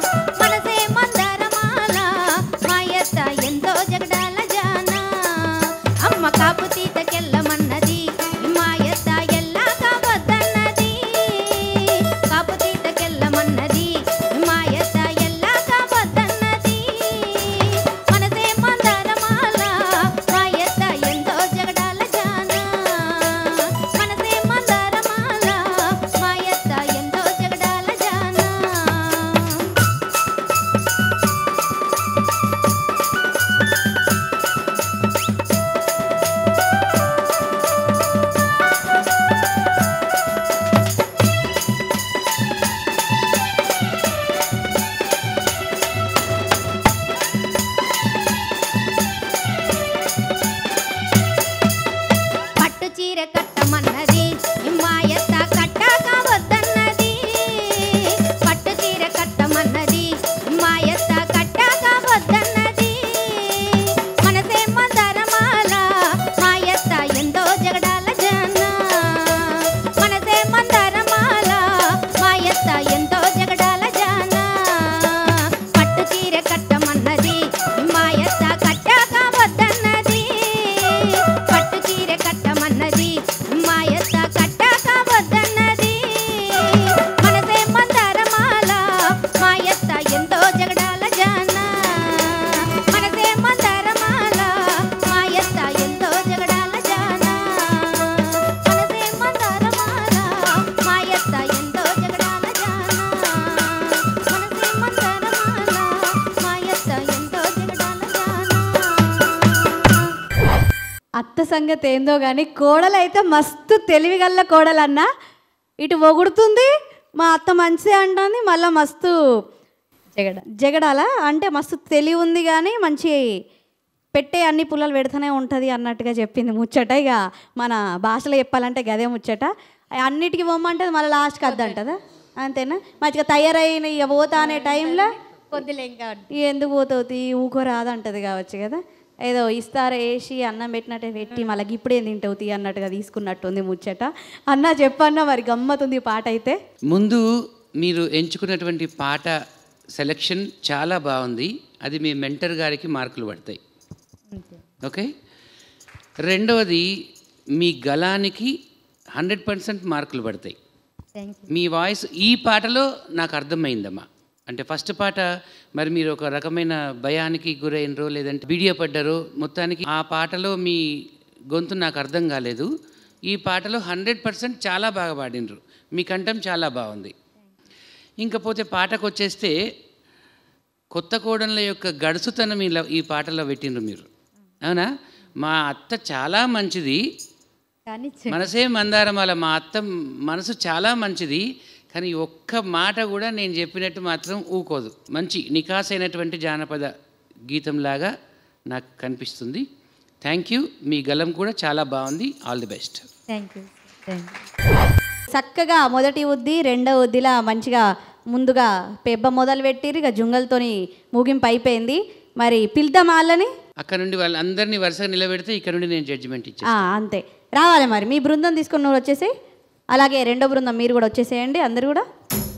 అత్త సంగతి ఏందో కానీ కోడలు అయితే మస్తు తెలివిగల్ల కోడలన్న ఇటు పొగుడుతుంది మా అత్త మంచిదే అంటుంది మళ్ళీ మస్తు జగడ జగడాల అంటే మస్తు తెలివి ఉంది కానీ మంచి పెట్టే అన్ని పుల్లలు పెడుతూనే ఉంటుంది అన్నట్టుగా చెప్పింది ముచ్చట ఇక మన భాషలో చెప్పాలంటే గదే ముచ్చట అన్నిటికీ పొమ్మంటే మళ్ళీ లాస్ట్కి అద్దంటదా అంతేనా మంచిగా తయారైన ఇక పోతా అనే టైంలో కొద్దిలే ఇంకా ఈ ఎందుకు పోతుంది ఊకో రాదంటది కావచ్చు కదా ఏదో ఇస్తారా వేసి అన్నం పెట్టినట్టే పెట్టి మళ్ళీ ఇప్పుడే తింటావు తీ అన్నట్టుగా తీసుకున్నట్టుంది ముచ్చట అన్న చెప్పన్న మరి గమ్మతుంది ఈ పాట అయితే ముందు మీరు ఎంచుకున్నటువంటి పాట సెలెక్షన్ చాలా బాగుంది అది మీ మెంటర్ గారికి మార్కులు పడతాయి ఓకే రెండవది మీ గలానికి హండ్రెడ్ పర్సెంట్ మార్కులు పడతాయి థ్యాంక్ యూ మీ వాయిస్ ఈ పాటలో నాకు అర్థమైందమ్మా అంటే ఫస్ట్ పాట మరి మీరు ఒక రకమైన భయానికి గురైనరో లేదంటే వీడియో పడ్డారో మొత్తానికి ఆ పాటలో మీ గొంతు నాకు అర్థం కాలేదు ఈ పాటలో హండ్రెడ్ పర్సెంట్ చాలా బాగా పాడినరు మీ కంఠం చాలా బాగుంది ఇంకపోతే పాటకు వచ్చేస్తే కొత్త కోడళ్ళ యొక్క గడుసుతనం ఇలా ఈ పాటలో పెట్టిండ్రు మీరు అవునా మా అత్త చాలా మంచిది కానీ మనసే మందారమాల మా అత్త మనసు చాలా మంచిది కానీ ఒక్క మాట కూడా నేను చెప్పినట్టు మాత్రం ఊకోదు మంచి నికాసైనటువంటి జానపద గీతంలాగా నాకు కనిపిస్తుంది థ్యాంక్ యూ మీ గలం కూడా చాలా బాగుంది all the best thank you thank you చక్కగా మొదటి ఉద్ది రెండవ ఉద్దిలా మంచిగా ముందుగా పెబ్బ మొదలు పెట్టిరు ఇక జుంగల్తోని ముగింపు అయిపోయింది మరి పిలుద్దాం వాళ్ళని అక్కడ నుండి వాళ్ళందరినీ వరుసగా నిలబెడితే ఇక్కడ నుండి నేను జడ్జిమెంట్ ఇచ్చాను ఆ, అంతే రావాలి మరి మీ బృందం తీసుకుని నువ్వు వచ్చేసి అలాగే రెండో బృందం మీరు కూడా వచ్చేసేయండి అందరు కూడా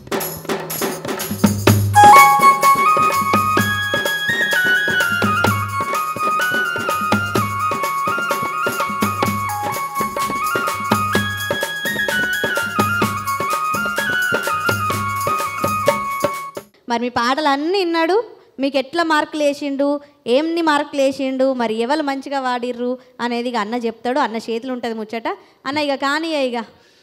మరి మీ పాటలు అన్నీ విన్నాడు మీకు ఎట్లా మార్కులు వేసిండు ఏమని మార్కులు వేసిండు మరి ఎవరు మంచిగా వాడిర్రు అనేది ఇక అన్న చెప్తాడు అన్న చేతులు ఉంటుంది ముచ్చట అన్న ఇక కానీ ఇక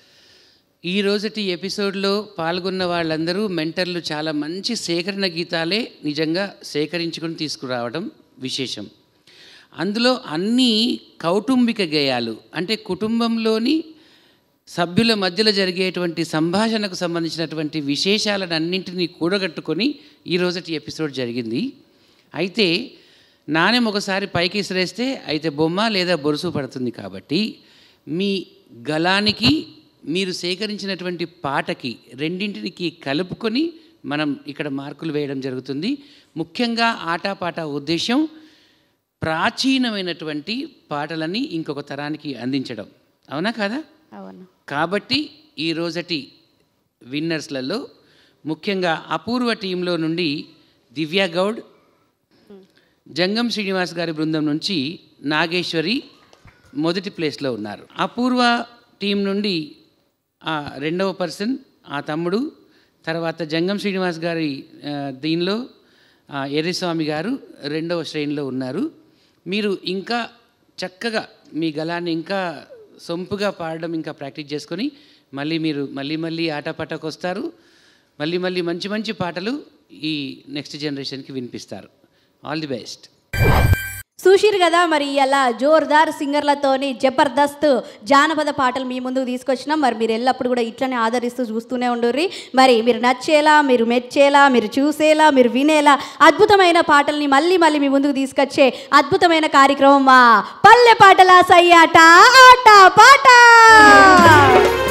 ఈ రోజుటి ఎపిసోడ్లో పాల్గొన్న వాళ్ళందరూ మెంటర్లు చాలా మంచి సేకరణ గీతాలే నిజంగా సేకరించుకొని తీసుకురావడం విశేషం అందులో అన్నీ కౌటుంబిక గేయాలు అంటే కుటుంబంలోని సభ్యుల మధ్యలో జరిగేటువంటి సంభాషణకు సంబంధించినటువంటి విశేషాలను అన్నింటినీ కూడగట్టుకొని ఈ రోజుటి ఎపిసోడ్ జరిగింది అయితే నాణ్యం ఒకసారి పైకి ఇసిరేస్తే అయితే బొమ్మ లేదా బొరుసు పడుతుంది కాబట్టి మీ గలానికి మీరు సేకరించినటువంటి పాటకి రెండింటికి కలుపుకొని మనం ఇక్కడ మార్కులు వేయడం జరుగుతుంది ముఖ్యంగా ఆటపాట ఉద్దేశం ప్రాచీనమైనటువంటి పాటలని ఇంకొక తరానికి అందించడం అవునా కాదా అవును కాబట్టి ఈ రోజటి విన్నర్స్లలో ముఖ్యంగా అపూర్వ టీంలో నుండి దివ్య గౌడ్ జంగం శ్రీనివాస్ గారి బృందం నుంచి నాగేశ్వరి మొదటి ప్లేస్లో ఉన్నారు అపూర్వ టీం నుండి ఆ రెండవ పర్సన్ ఆ తమ్ముడు తర్వాత జంగం శ్రీనివాస్ గారి ఆ, దీనిలో ఆ, ఎర్రిస్వామి గారు రెండవ శ్రేణిలో ఉన్నారు మీరు ఇంకా చక్కగా మీ గలాన్ని ఇంకా సొంపుగా పాడడం ఇంకా ప్రాక్టీస్ చేసుకొని మళ్ళీ మీరు మళ్ళీ మళ్ళీ ఆటపాటకు వస్తారు మళ్ళీ మళ్ళీ మంచి మంచి పాటలు ఈ నెక్స్ట్ జనరేషన్కి వినిపిస్తారు ఆల్ ది బెస్ట్ చూసిరు కదా మరి ఇలా జోర్దార్ సింగర్లతోని జబర్దస్త్ జానపద పాటలు మీ ముందుకు తీసుకొచ్చినాం మరి మీరు ఎల్లప్పుడు కూడా ఇట్లనే ఆదరిస్తూ చూస్తూనే ఉండుర్రి మరి మీరు నచ్చేలా మీరు మెచ్చేలా మీరు చూసేలా మీరు వినేలా అద్భుతమైన పాటల్ని మళ్ళీ మళ్ళీ మీ ముందుకు తీసుకొచ్చే అద్భుతమైన కార్యక్రమం మా పల్లె పాటల సయ్యాట ఆట పాట